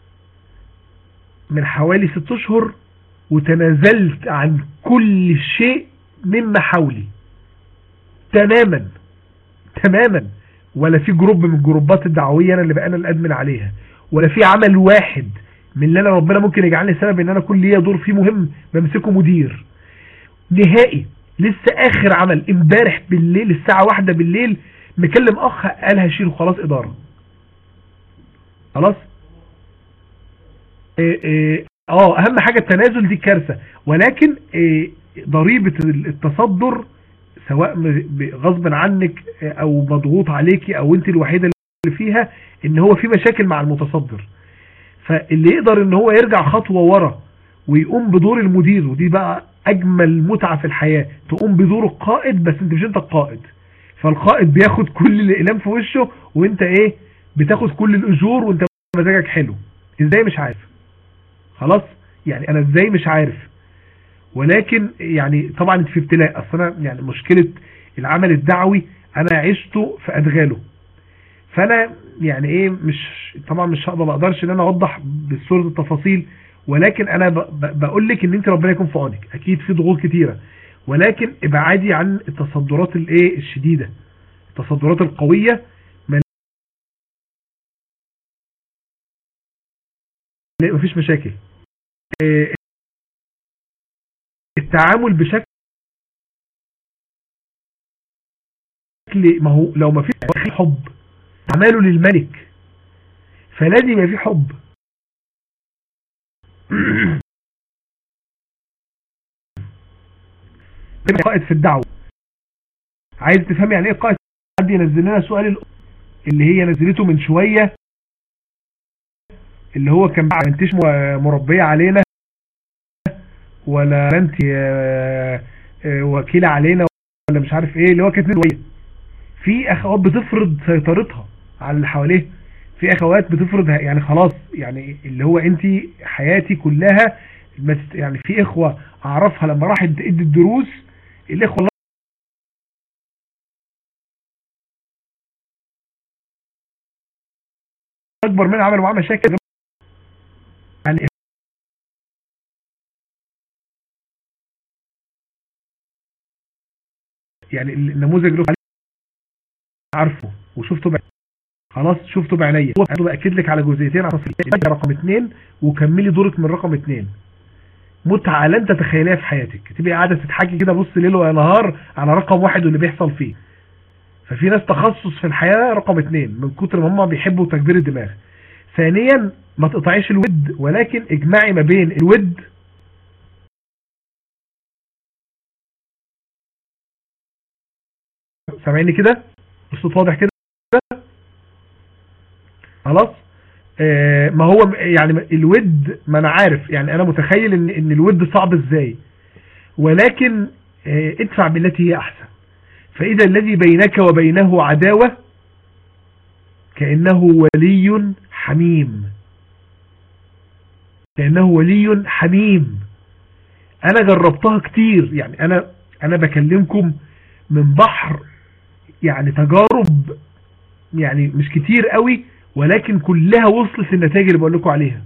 من حوالي ست اشهر وتنازلت عن كل شيء مما حولي تماما تماما ولا في جروب من الجروبات الدعوية انا اللي بقى انا الادمن عليها ولا في عمل واحد من اللي انا ربنا ممكن يجعلني سبب ان انا كل ليا دور فيه مهم بمسكه مدير نهائي لسه اخر عمل امبارح بالليل الساعة واحدة بالليل مكلم اخ قال هشيله خلاص ادارة خلاص إيه إيه اه اهم حاجة التنازل دي كارثة ولكن آه، ضريبة التصدر سواء م- ب- غصب عنك آه، او مضغوط عليكي او انت الوحيدة اللي فيها ان هو في مشاكل مع المتصدر فاللي يقدر ان هو يرجع خطوة ورا ويقوم بدور المدير ودي بقى اجمل متعة في الحياة تقوم بدور القائد بس انت مش انت القائد فالقائد بياخد كل الاقلام في وشه وانت ايه بتاخد كل الاجور وانت مزاجك حلو ازاي مش عارف خلاص يعني انا ازاي مش عارف ولكن يعني طبعا انت في ابتلاء اصل انا يعني مشكلة العمل الدعوي انا عشته في ادغاله فانا يعني ايه مش طبعا مش هقدر ما اقدرش ان انا اوضح بصوره التفاصيل ولكن انا بقول لك ان انت ربنا يكون في عونك اكيد في ضغوط كتيره ولكن ابعادي عن التصدرات الايه الشديده التصدرات القويه ما لا، مفيش مشاكل إيه، التعامل بشكل ما هو لو ما فيش حب عماله للملك فلازم يبقى في حب يبقى قائد في الدعوة عايز تفهم يعني ايه قائد حد ينزل لنا سؤال ال- اللي هي نزلته من شوية اللي هو كان بقى انتش م- مربية علينا ولا انت آه، آه، وكيلة علينا ولا مش عارف ايه اللي هو كانت شوية في اخوات بتفرض سيطرتها على اللي حواليها في اخوات بتفرض يعني خلاص يعني اللي هو انت حياتي كلها ما تست- يعني في اخوة اعرفها لما راحت ادي الدروس الاخوة اكبر منها عملوا معاه مشاكل يعني يعني النموذج اللي عارفه وشفته بعيني خلاص شفته بعينيا هو باكد لك على جزئيتين على تفصيلتين رقم اثنين وكملي دورك من رقم اثنين متعة لن تتخيلها في حياتك تبقى قاعدة تتحكي كده بص ليل ونهار على رقم واحد واللي بيحصل فيه ففي ناس تخصص في الحياة رقم اثنين من كتر ما هم بيحبوا تكبير الدماغ ثانيا ما تقطعيش الود ولكن اجمعي ما بين الود سامعيني كده الصوت واضح كده خلاص آه ما هو يعني الود ما انا عارف يعني انا متخيل ان ان الود صعب ازاي ولكن آه ادفع بالتي هي احسن فاذا الذي بينك وبينه عداوة كأنه ولي حميم كأنه ولي حميم انا جربتها كتير يعني انا انا بكلمكم من بحر يعني تجارب يعني مش كتير قوي ولكن كلها وصلت للنتائج اللي بقول لكم عليها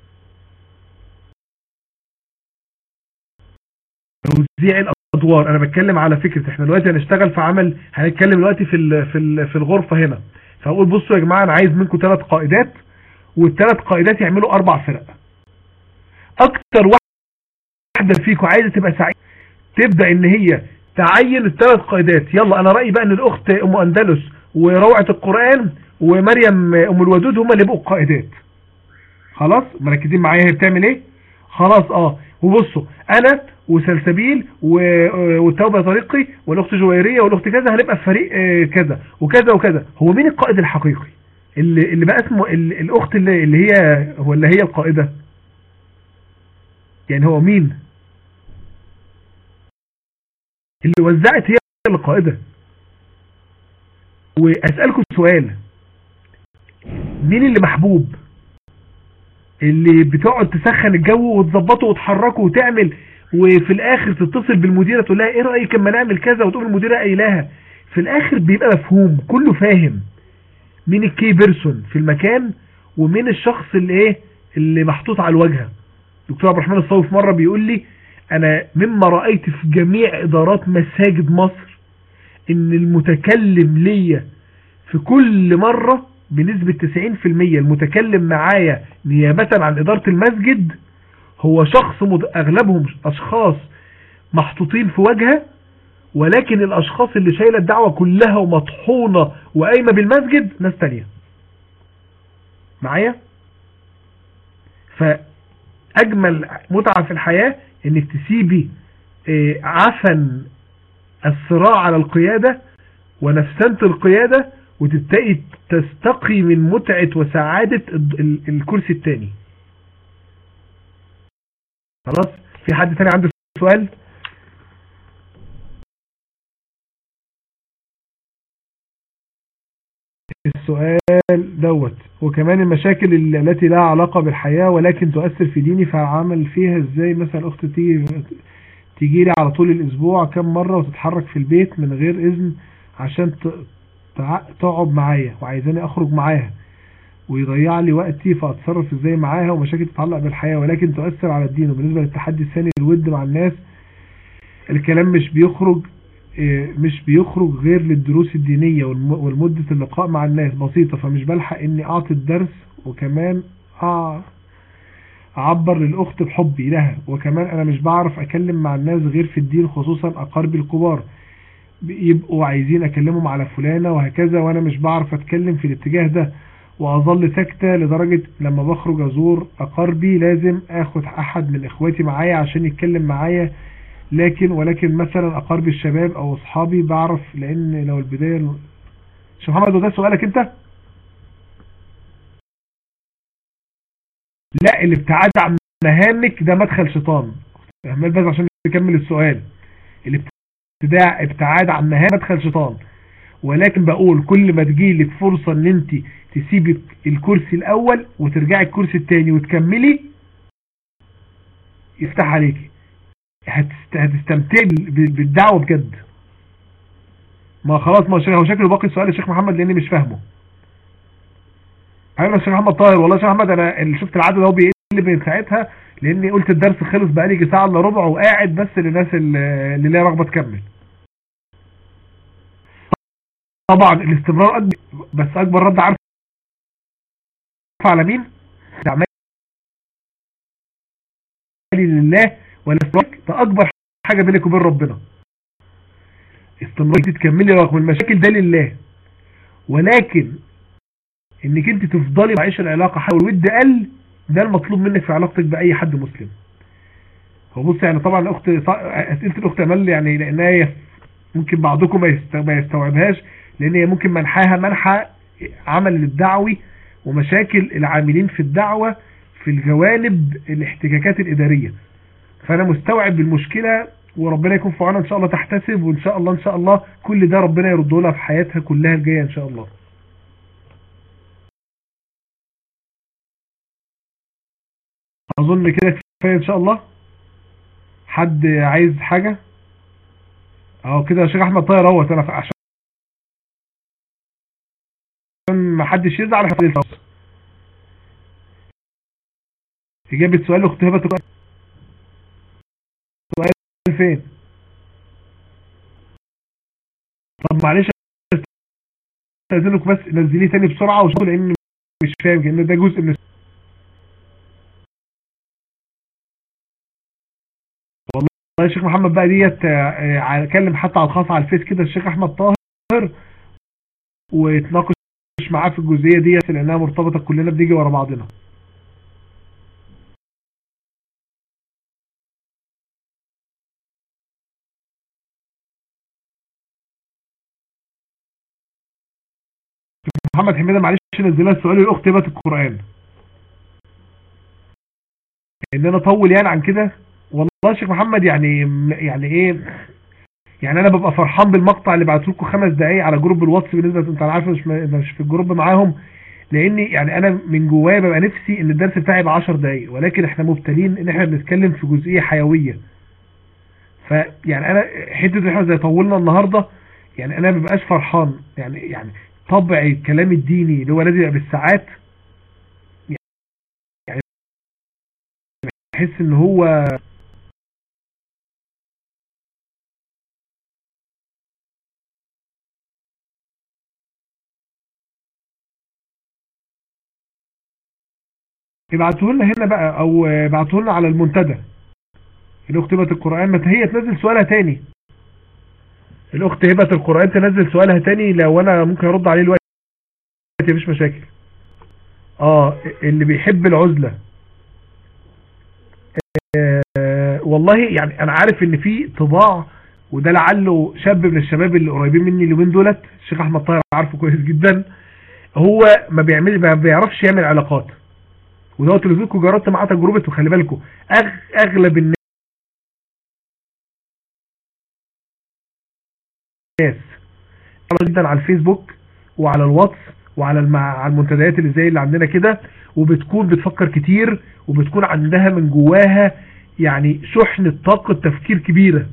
توزيع الادوار انا بتكلم على فكره احنا دلوقتي هنشتغل في عمل هنتكلم دلوقتي في ال في ال في الغرفه هنا فاقول بصوا يا جماعه انا عايز منكم ثلاث قائدات والثلاث قائدات يعملوا اربع فرق اكتر واحده فيكم عايزه تبقى سعيده تبدا ان هي تعين الثلاث قائدات يلا انا رايي بقى ان الاخت ام اندلس وروعه القران ومريم ام الودود هم اللي يبقوا القائدات خلاص مركزين معايا هي بتعمل ايه خلاص اه وبصوا انا وسلسبيل والتوبه طريقي والاخت جويريه والاخت كذا هنبقى في فريق آه كذا وكذا وكذا هو مين القائد الحقيقي اللي اللي بقى اسمه الاخت اللي, اللي هي هو اللي هي القائده يعني هو مين اللي وزعت هي القائده واسالكم سؤال مين اللي محبوب اللي بتقعد تسخن الجو وتظبطه وتحركه وتعمل وفي الاخر تتصل بالمديره تقول لها ايه رايك اما نعمل كذا وتقول المديره قايلاها في الاخر بيبقى مفهوم كله فاهم مين الكي بيرسون في المكان ومين الشخص اللي ايه اللي محطوط على الواجهه دكتور عبد الرحمن الصوفي في مره بيقول لي انا مما رايت في جميع ادارات مساجد مصر ان المتكلم ليا في كل مرة بنسبة 90% المتكلم معايا نيابة عن إدارة المسجد هو شخص مد... أغلبهم أشخاص محطوطين في وجهة ولكن الأشخاص اللي شايلة الدعوة كلها ومطحونة وقايمة بالمسجد ناس تانية معايا اجمل متعة في الحياة انك تسيبي آه، عفن الصراع على القيادة ونفسنة القيادة وتبتدي تستقي من متعة وسعادة ال- ال- الكرسي التاني خلاص في حد تاني عنده سؤال السؤال دوت وكمان المشاكل ال- التي لها علاقة بالحياة ولكن تؤثر في ديني فعمل فيها ازاي مثلا اخت تيجي تيجي لي على طول الاسبوع كم مرة وتتحرك في البيت من غير اذن عشان ت- تع- تقعد معايا وعايزاني اخرج معاها ويضيع لي وقتي فاتصرف ازاي معاها ومشاكل تتعلق بالحياة ولكن تؤثر على الدين وبالنسبة للتحدي الثاني الود مع الناس الكلام مش بيخرج إيه، مش بيخرج غير للدروس الدينية والم- والمدة اللقاء مع الناس بسيطة فمش بلحق اني اعطي الدرس وكمان أع- اعبر للاخت بحبي لها وكمان انا مش بعرف اكلم مع الناس غير في الدين خصوصا اقاربي الكبار يبقوا عايزين اكلمهم على فلانة وهكذا وانا مش بعرف اتكلم في الاتجاه ده واظل ساكتة لدرجة لما بخرج ازور اقاربي لازم اخد احد من اخواتي معايا عشان يتكلم معايا لكن ولكن مثلا اقارب الشباب او اصحابي بعرف لان لو البداية شيخ محمد وده سؤالك انت لا الابتعاد عن مهامك ده مدخل شيطان احمد بس عشان نكمل السؤال الابتداع ابتعاد عن مهام مدخل شيطان ولكن بقول كل ما تجيلك فرصة ان انت تسيبي الكرسي الاول وترجعي الكرسي التاني وتكملي يفتح عليكي هتست... هتستمتعي بال- بالدعوة بجد ما خلاص ما هو شكله باقي السؤال الشيخ محمد لاني مش فاهمه ايوه يا شيخ محمد طاهر والله يا شيخ محمد انا اللي شفت العدد اهو بيقل من ساعتها لاني قلت الدرس خلص بقالي يجي ساعه الا ربع وقاعد بس للناس اللي اللي ليها رغبه تكمل طبعا الاستمرار أكبر بس اكبر رد عارف على مين اعمالي لله ولا استمرار ده اكبر حاجه بينك وبين ربنا استمرار انت تكملي رغم المشاكل ده لله ولكن انك انت تفضلي معيش العلاقه حتى والود قل ده المطلوب منك في علاقتك باي حد مسلم هو بص يعني طبعا الاخت اسئله الاخت امل يعني لانها هي ممكن بعضكم ما يست- ما يستوعبهاش لان هي ممكن منحاها منحى عمل الدعوي ومشاكل العاملين في الدعوه في الجوانب الاحتكاكات الاداريه فانا مستوعب المشكله وربنا يكون في عونها ان شاء الله تحتسب وان شاء الله ان شاء الله كل ده ربنا يرده لها في حياتها كلها الجايه ان شاء الله اظن كده كفايه ان شاء الله حد عايز حاجه اهو كده يا شيخ احمد طاهر اهوت انا عشان ما حدش يزعل هفضل الفوز. اجابه سؤال اخت هبه تبقى سؤال فين طب معلش استاذنك بس نزليه تاني بسرعه وشوفوا لان مش فاهم لان ده جزء من والله يا شيخ محمد بقى ديت آه، آه، اتكلم حتى على الخاص على الفيس كده الشيخ احمد طاهر ويتناقش معاه في الجزئيه ديت لانها مرتبطه كلنا بنيجي ورا بعضنا محمد حميده معلش نزلها السؤال الاخت هبه القران ان انا اطول يعني عن كده والله يا شيخ محمد يعني يعني ايه يعني انا ببقى فرحان بالمقطع اللي بعته لكم خمس دقايق على جروب الواتس بالنسبه انت عارف مش مش في الجروب معاهم لاني يعني انا من جوايا ببقى نفسي ان الدرس بتاعي يبقى 10 دقايق ولكن احنا مبتلين ان احنا بنتكلم في جزئيه حيويه فيعني انا حته ان احنا زي طولنا النهارده يعني انا ما ببقاش فرحان يعني يعني طبع الكلام الديني اللي هو لازم يبقى بالساعات يعني بحس ان هو ابعتوه لنا هنا بقى او ابعتوه لنا على المنتدى الاخت هبه القران ما هي تنزل سؤالها تاني الاخت هبه القران تنزل سؤالها تاني لو انا ممكن ارد عليه دلوقتي مفيش مشاكل اه اللي بيحب العزله والله يعني انا عارف ان في طباع وده لعله شاب من الشباب اللي قريبين مني اليومين دولت الشيخ احمد طاهر عارفه كويس جدا هو ما بيعمل ما بيعرفش يعمل علاقات ودوت اللي فيكم جربت معاه تجربه وخلي بالكم أغ... اغلب الناس جدا على الفيسبوك وعلى الواتس وعلى المع... على المنتديات اللي زي اللي عندنا كده وبتكون بتفكر كتير وبتكون عندها من جواها يعني شحنة طاقة تفكير كبيرة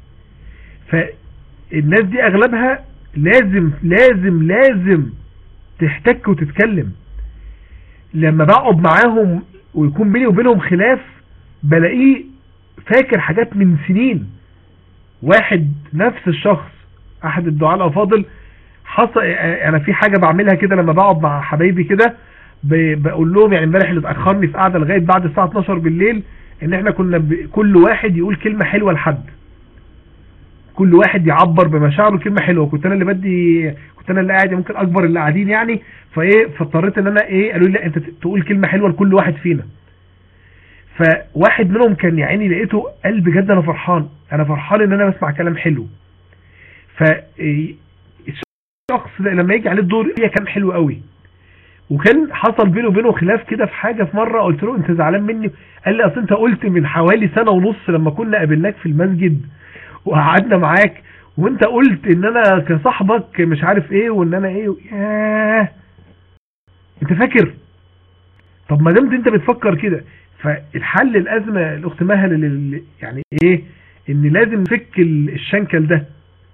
فالناس دي اغلبها لازم لازم لازم تحتك وتتكلم لما بقعد معاهم ويكون بيني وبينهم خلاف بلاقيه فاكر حاجات من سنين واحد نفس الشخص احد الدعاء الافاضل حصل انا في حاجة بعملها كده لما بقعد مع حبايبي كده بقول لهم يعني امبارح اللي اتاخرني في قعده لغايه بعد الساعه 12 بالليل ان احنا كنا ب... كل واحد يقول كلمه حلوه لحد كل واحد يعبر بمشاعره كلمه حلوه كنت انا اللي بدي كنت انا اللي قاعد ممكن اكبر اللي قاعدين يعني فايه فاضطريت ان انا ايه قالوا لي لا انت تقول كلمه حلوه لكل واحد فينا فواحد منهم كان يا عيني لقيته قال بجد انا فرحان انا فرحان ان انا بسمع كلام حلو ف الشخص ده لما يجي عليه الدور هي كلام حلو قوي وكان حصل بينه وبينه خلاف كده في حاجة في مرة قلت له انت زعلان مني قال لي اصل انت قلت من حوالي سنة ونص لما كنا قابلناك في المسجد وقعدنا معاك وانت قلت ان انا كصاحبك مش عارف ايه وان انا ايه ياه انت فاكر طب ما دمت انت بتفكر كده فالحل الازمة الاخت مهل يعني ايه ان لازم نفك الشنكل ده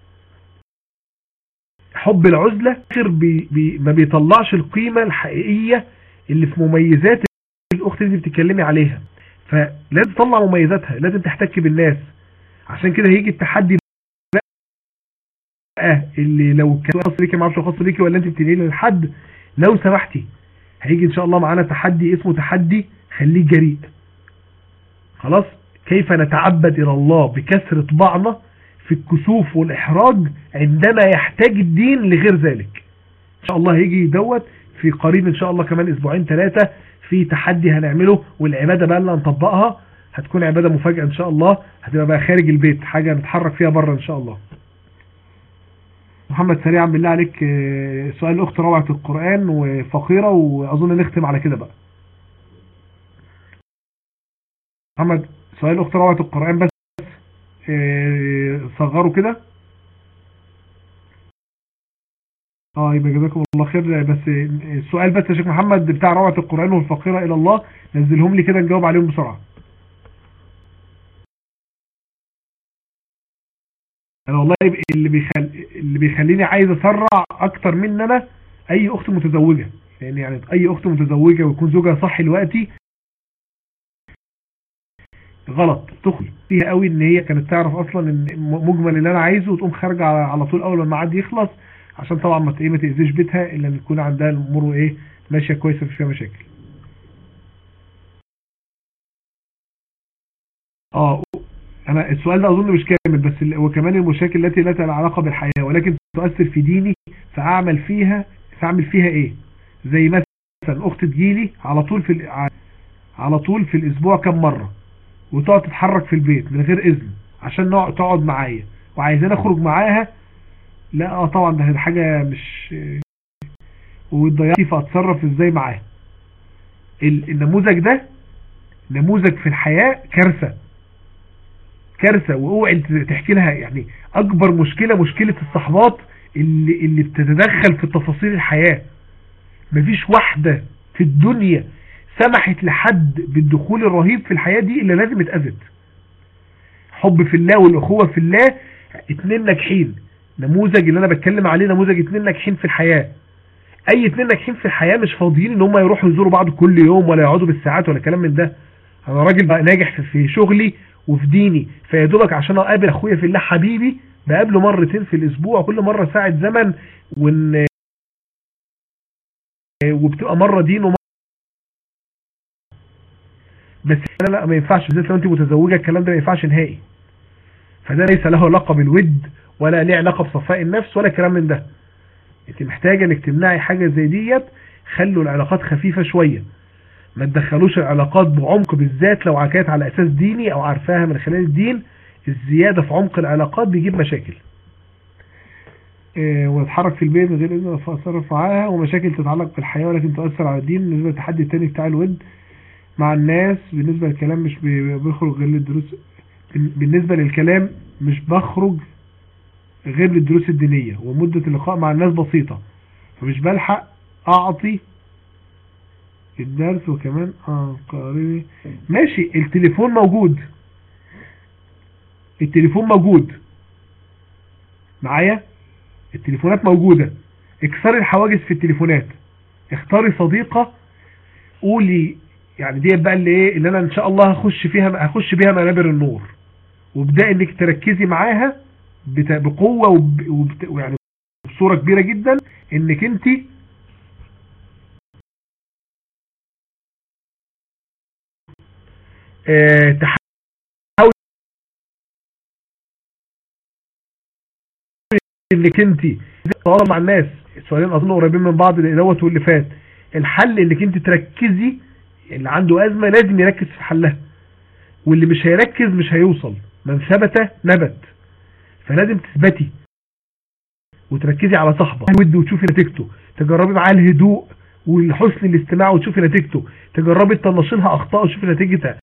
حب العزلة بي بي ما بيطلعش القيمة الحقيقية اللي في مميزات الأخت اللي بتتكلمي عليها فلازم تطلع مميزاتها لازم تحتك بالناس عشان كده هيجي التحدي بقى اللي لو كان خاص بيكي ما اعرفش خاص بيكي ولا انت بتنقلي لحد لو سمحتي هيجي ان شاء الله معانا تحدي اسمه تحدي خليك جريء خلاص كيف نتعبد الى الله بكسر طباعنا في الكسوف والإحراج عندما يحتاج الدين لغير ذلك إن شاء الله هيجي دوت في قريب إن شاء الله كمان أسبوعين ثلاثة في تحدي هنعمله والعبادة بقى اللي هنطبقها هتكون عبادة مفاجأة إن شاء الله هتبقى بقى خارج البيت حاجة نتحرك فيها بره إن شاء الله محمد سريعا بالله عليك سؤال أخت روعة القرآن وفقيرة وأظن نختم على كده بقى محمد سؤال أخت روعة القرآن بس صغروا كده اه يبقى جزاكم الله خير بس السؤال بس يا شيخ محمد بتاع روعة القرآن والفقيرة الى الله نزلهم لي كده نجاوب عليهم بسرعة انا والله اللي بيخل... اللي بيخليني عايز اسرع اكتر من انا اي اخت متزوجة لان يعني اي اخت متزوجة ويكون زوجها صح دلوقتي غلط تخل فيها قوي ان هي كانت تعرف اصلا ان مجمل اللي انا عايزه وتقوم خارجه على طول اول ما الميعاد يخلص عشان طبعا ما ما تاذيش بيتها الا ان يكون عندها الامور ايه ماشيه كويسه مفيش فيها مشاكل اه انا السؤال ده اظن مش كامل بس وكمان المشاكل التي لا لها علاقه بالحياه ولكن تؤثر في ديني فاعمل فيها فاعمل فيها ايه زي مثلا اخت تجيلي على طول في على طول في الاسبوع كم مره وتقعد تتحرك في البيت من غير اذن عشان تقعد معايا وعايزين اخرج معاها لا اه طبعا ده حاجة مش وضيعتي فاتصرف ازاي معاها النموذج ده نموذج في الحياة كارثة كارثة واوعي تحكي لها يعني اكبر مشكلة مشكلة الصحبات اللي, اللي بتتدخل في تفاصيل الحياة مفيش واحدة في الدنيا سمحت لحد بالدخول الرهيب في الحياة دي اللي لازم اتأذت حب في الله والأخوة في الله اتنين ناجحين نموذج اللي انا بتكلم عليه نموذج اتنين ناجحين في الحياة اي اتنين ناجحين في الحياة مش فاضيين ان هم يروحوا يزوروا بعض كل يوم ولا يقعدوا بالساعات ولا كلام من ده انا راجل بقى ناجح في شغلي وفي ديني فيا دوبك عشان اقابل اخويا في الله حبيبي بقابله مرتين في الاسبوع كل مرة ساعة زمن وان وبتبقى مرة دين ومرة بس لا لا ما ينفعش بالذات لو انت متزوجه الكلام ده ما ينفعش نهائي فده ليس له علاقه بالود ولا ليه علاقه بصفاء النفس ولا كلام من ده انت محتاجه انك تمنعي حاجه زي ديت خلوا العلاقات خفيفه شويه ما تدخلوش العلاقات بعمق بالذات لو كانت على اساس ديني او عارفاها من خلال الدين الزيادة في عمق العلاقات بيجيب مشاكل إيه، وتتحرك في البيت من غير اذن اتصرف معاها ومشاكل تتعلق بالحياة ولكن تؤثر على الدين بالنسبة للتحدي التاني بتاع الود مع الناس بالنسبة للكلام مش بي- بيخرج غير للدروس بالنسبة للكلام مش بخرج غير للدروس الدينية ومدة اللقاء مع الناس بسيطة فمش بلحق اعطي الدرس وكمان اه قارئ ماشي التليفون موجود التليفون موجود معايا التليفونات موجودة اكسري الحواجز في التليفونات اختاري صديقة قولي يعني دي بقى اللي ايه اللي انا ان شاء الله هخش فيها هخش بيها منابر النور وابدأي انك تركزي معاها بت- بقوة وب- وبت- ويعني بصورة كبيرة جدا انك انت اه تحاولي انك انت تتواصل مع الناس السؤالين اظن قريبين من بعض دوت واللي فات الحل انك انت تركزي اللي عنده ازمه لازم يركز في حلها واللي مش هيركز مش هيوصل من ثبت نبت فلازم تثبتي وتركزي على صاحبك الود وتشوفي نتيجته تجربي معاه الهدوء والحسن الاستماع وتشوفي نتيجته تجربي تطنشي لها اخطاء وتشوفي نتيجتها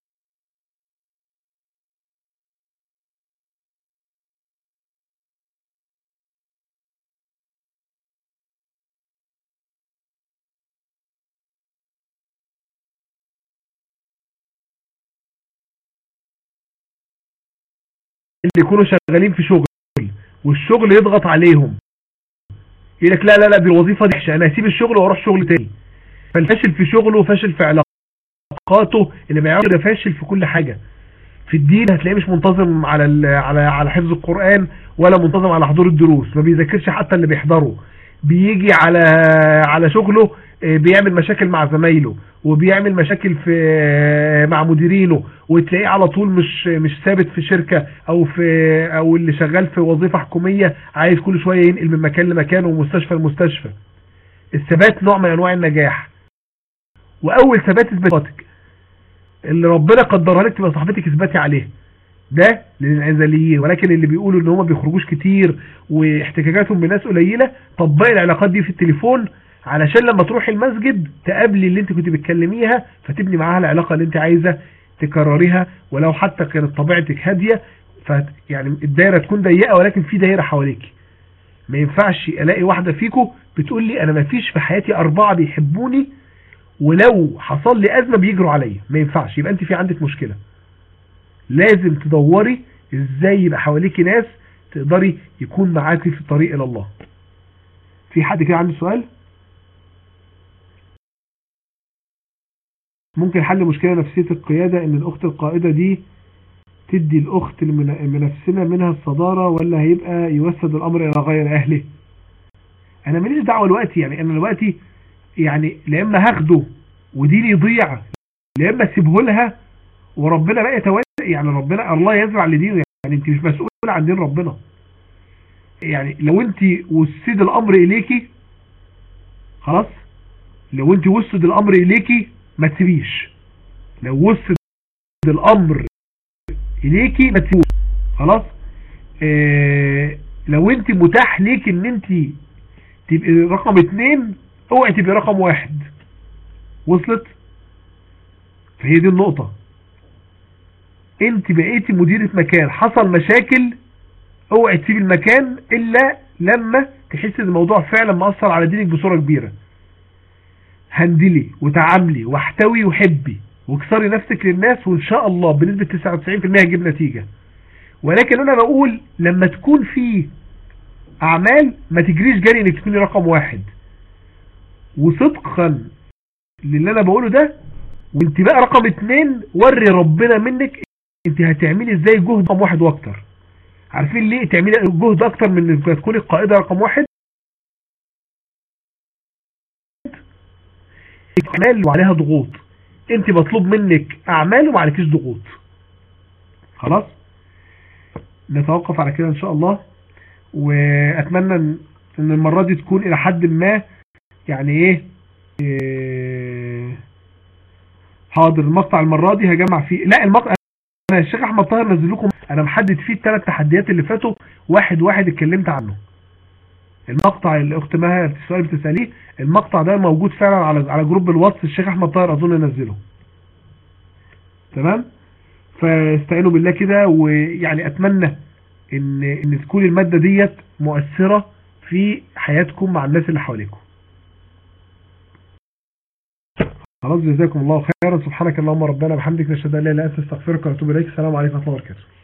اللي يكونوا شغالين في شغل والشغل يضغط عليهم يقول لك لا لا لا دي الوظيفه دي وحشه انا هسيب الشغل واروح شغل تاني فالفاشل في شغله وفاشل في علاقاته اللي بيعمل ده فاشل في كل حاجه في الدين هتلاقيه مش منتظم على ال- على على حفظ القران ولا منتظم على حضور الدروس ما بيذاكرش حتى اللي بيحضره بيجي على على شغله آه، بيعمل مشاكل مع زمايله وبيعمل مشاكل في آه، مع مديرينه وتلاقيه على طول مش مش ثابت في شركة او في او اللي شغال في وظيفة حكومية عايز كل شوية ينقل من مكان لمكان ومستشفى لمستشفى الثبات نوع من انواع النجاح واول ثبات اثباتك اللي ربنا قدرها لك تبقى صاحبتك اثباتي عليه ده للانعزاليين ولكن اللي بيقولوا ان هم بيخرجوش كتير واحتكاكاتهم بناس قليله طبقي العلاقات دي في التليفون علشان لما تروحي المسجد تقابلي اللي انت كنت بتكلميها فتبني معاها العلاقه اللي انت عايزه تكرريها ولو حتى كانت طبيعتك هاديه ف يعني الدايره تكون ضيقه ولكن في دايره حواليك ما ينفعش الاقي واحده فيكم بتقول لي انا ما فيش في حياتي اربعه بيحبوني ولو حصل لي ازمه بيجروا عليا ما ينفعش يبقى انت في عندك مشكله لازم تدوري ازاي يبقى حواليكي ناس تقدري يكون معاكي في الطريق الى الله في حد كده عنده سؤال ممكن حل مشكلة نفسية القيادة ان الاخت القائدة دي تدي الاخت المن- المنافسنا منها الصدارة ولا هيبقى يوسد الامر الى غير اهله انا ماليش دعوة دلوقتي يعني انا دلوقتي يعني لا اما هاخده وديني يضيع لا اما اسيبه لها وربنا بقى يتولى يعني ربنا الله يزرع لدينه يعني انت مش مسؤول عن دين ربنا يعني لو انت وسد الامر اليكي خلاص لو انت وسد الامر اليكي ما تسيبيش لو وسد الامر اليكي ما تسيبوش خلاص اه لو انت متاح ليك ان انت تبقي رقم اتنين اوعي تبقي رقم واحد وصلت فهي دي النقطة انت بقيتي مديرة مكان حصل مشاكل اوعي تسيب المكان الا لما تحس ان الموضوع فعلا مأثر على دينك بصورة كبيرة هندلي وتعاملي واحتوي وحبي واكسري نفسك للناس وان شاء الله بنسبة 99% هتجيب نتيجة ولكن انا بقول لما تكون في اعمال ما تجريش جري انك تكوني رقم واحد وصدقا للي انا بقوله ده وانت بقى رقم اتنين وري ربنا منك انت هتعملي ازاي جهد رقم واحد واكتر عارفين ليه تعملي جهد اكتر من انك تكوني القائدة رقم واحد اعمال وعليها ضغوط انت مطلوب منك اعمال وما عليكيش ضغوط خلاص نتوقف على كده ان شاء الله واتمنى ان ان المرة دي تكون الى حد ما يعني ايه, إيه حاضر المقطع المره دي هجمع فيه لا المقطع انا الشيخ احمد طاهر نزل لكم انا محدد فيه الثلاث تحديات اللي فاتوا واحد واحد اتكلمت عنه المقطع اللي اخت مها السؤال بتساليه المقطع ده موجود فعلا على على جروب الواتس الشيخ احمد طاهر اظن نزله تمام فاستعينوا بالله كده ويعني اتمنى ان ان تكون الماده ديت مؤثره في حياتكم مع الناس اللي حواليكم خلاص جزاكم الله خيرا سبحانك اللهم ربنا وبحمدك نشهد ان لا اله الا انت نستغفرك ونتوب اليك السلام عليكم ورحمه الله وبركاته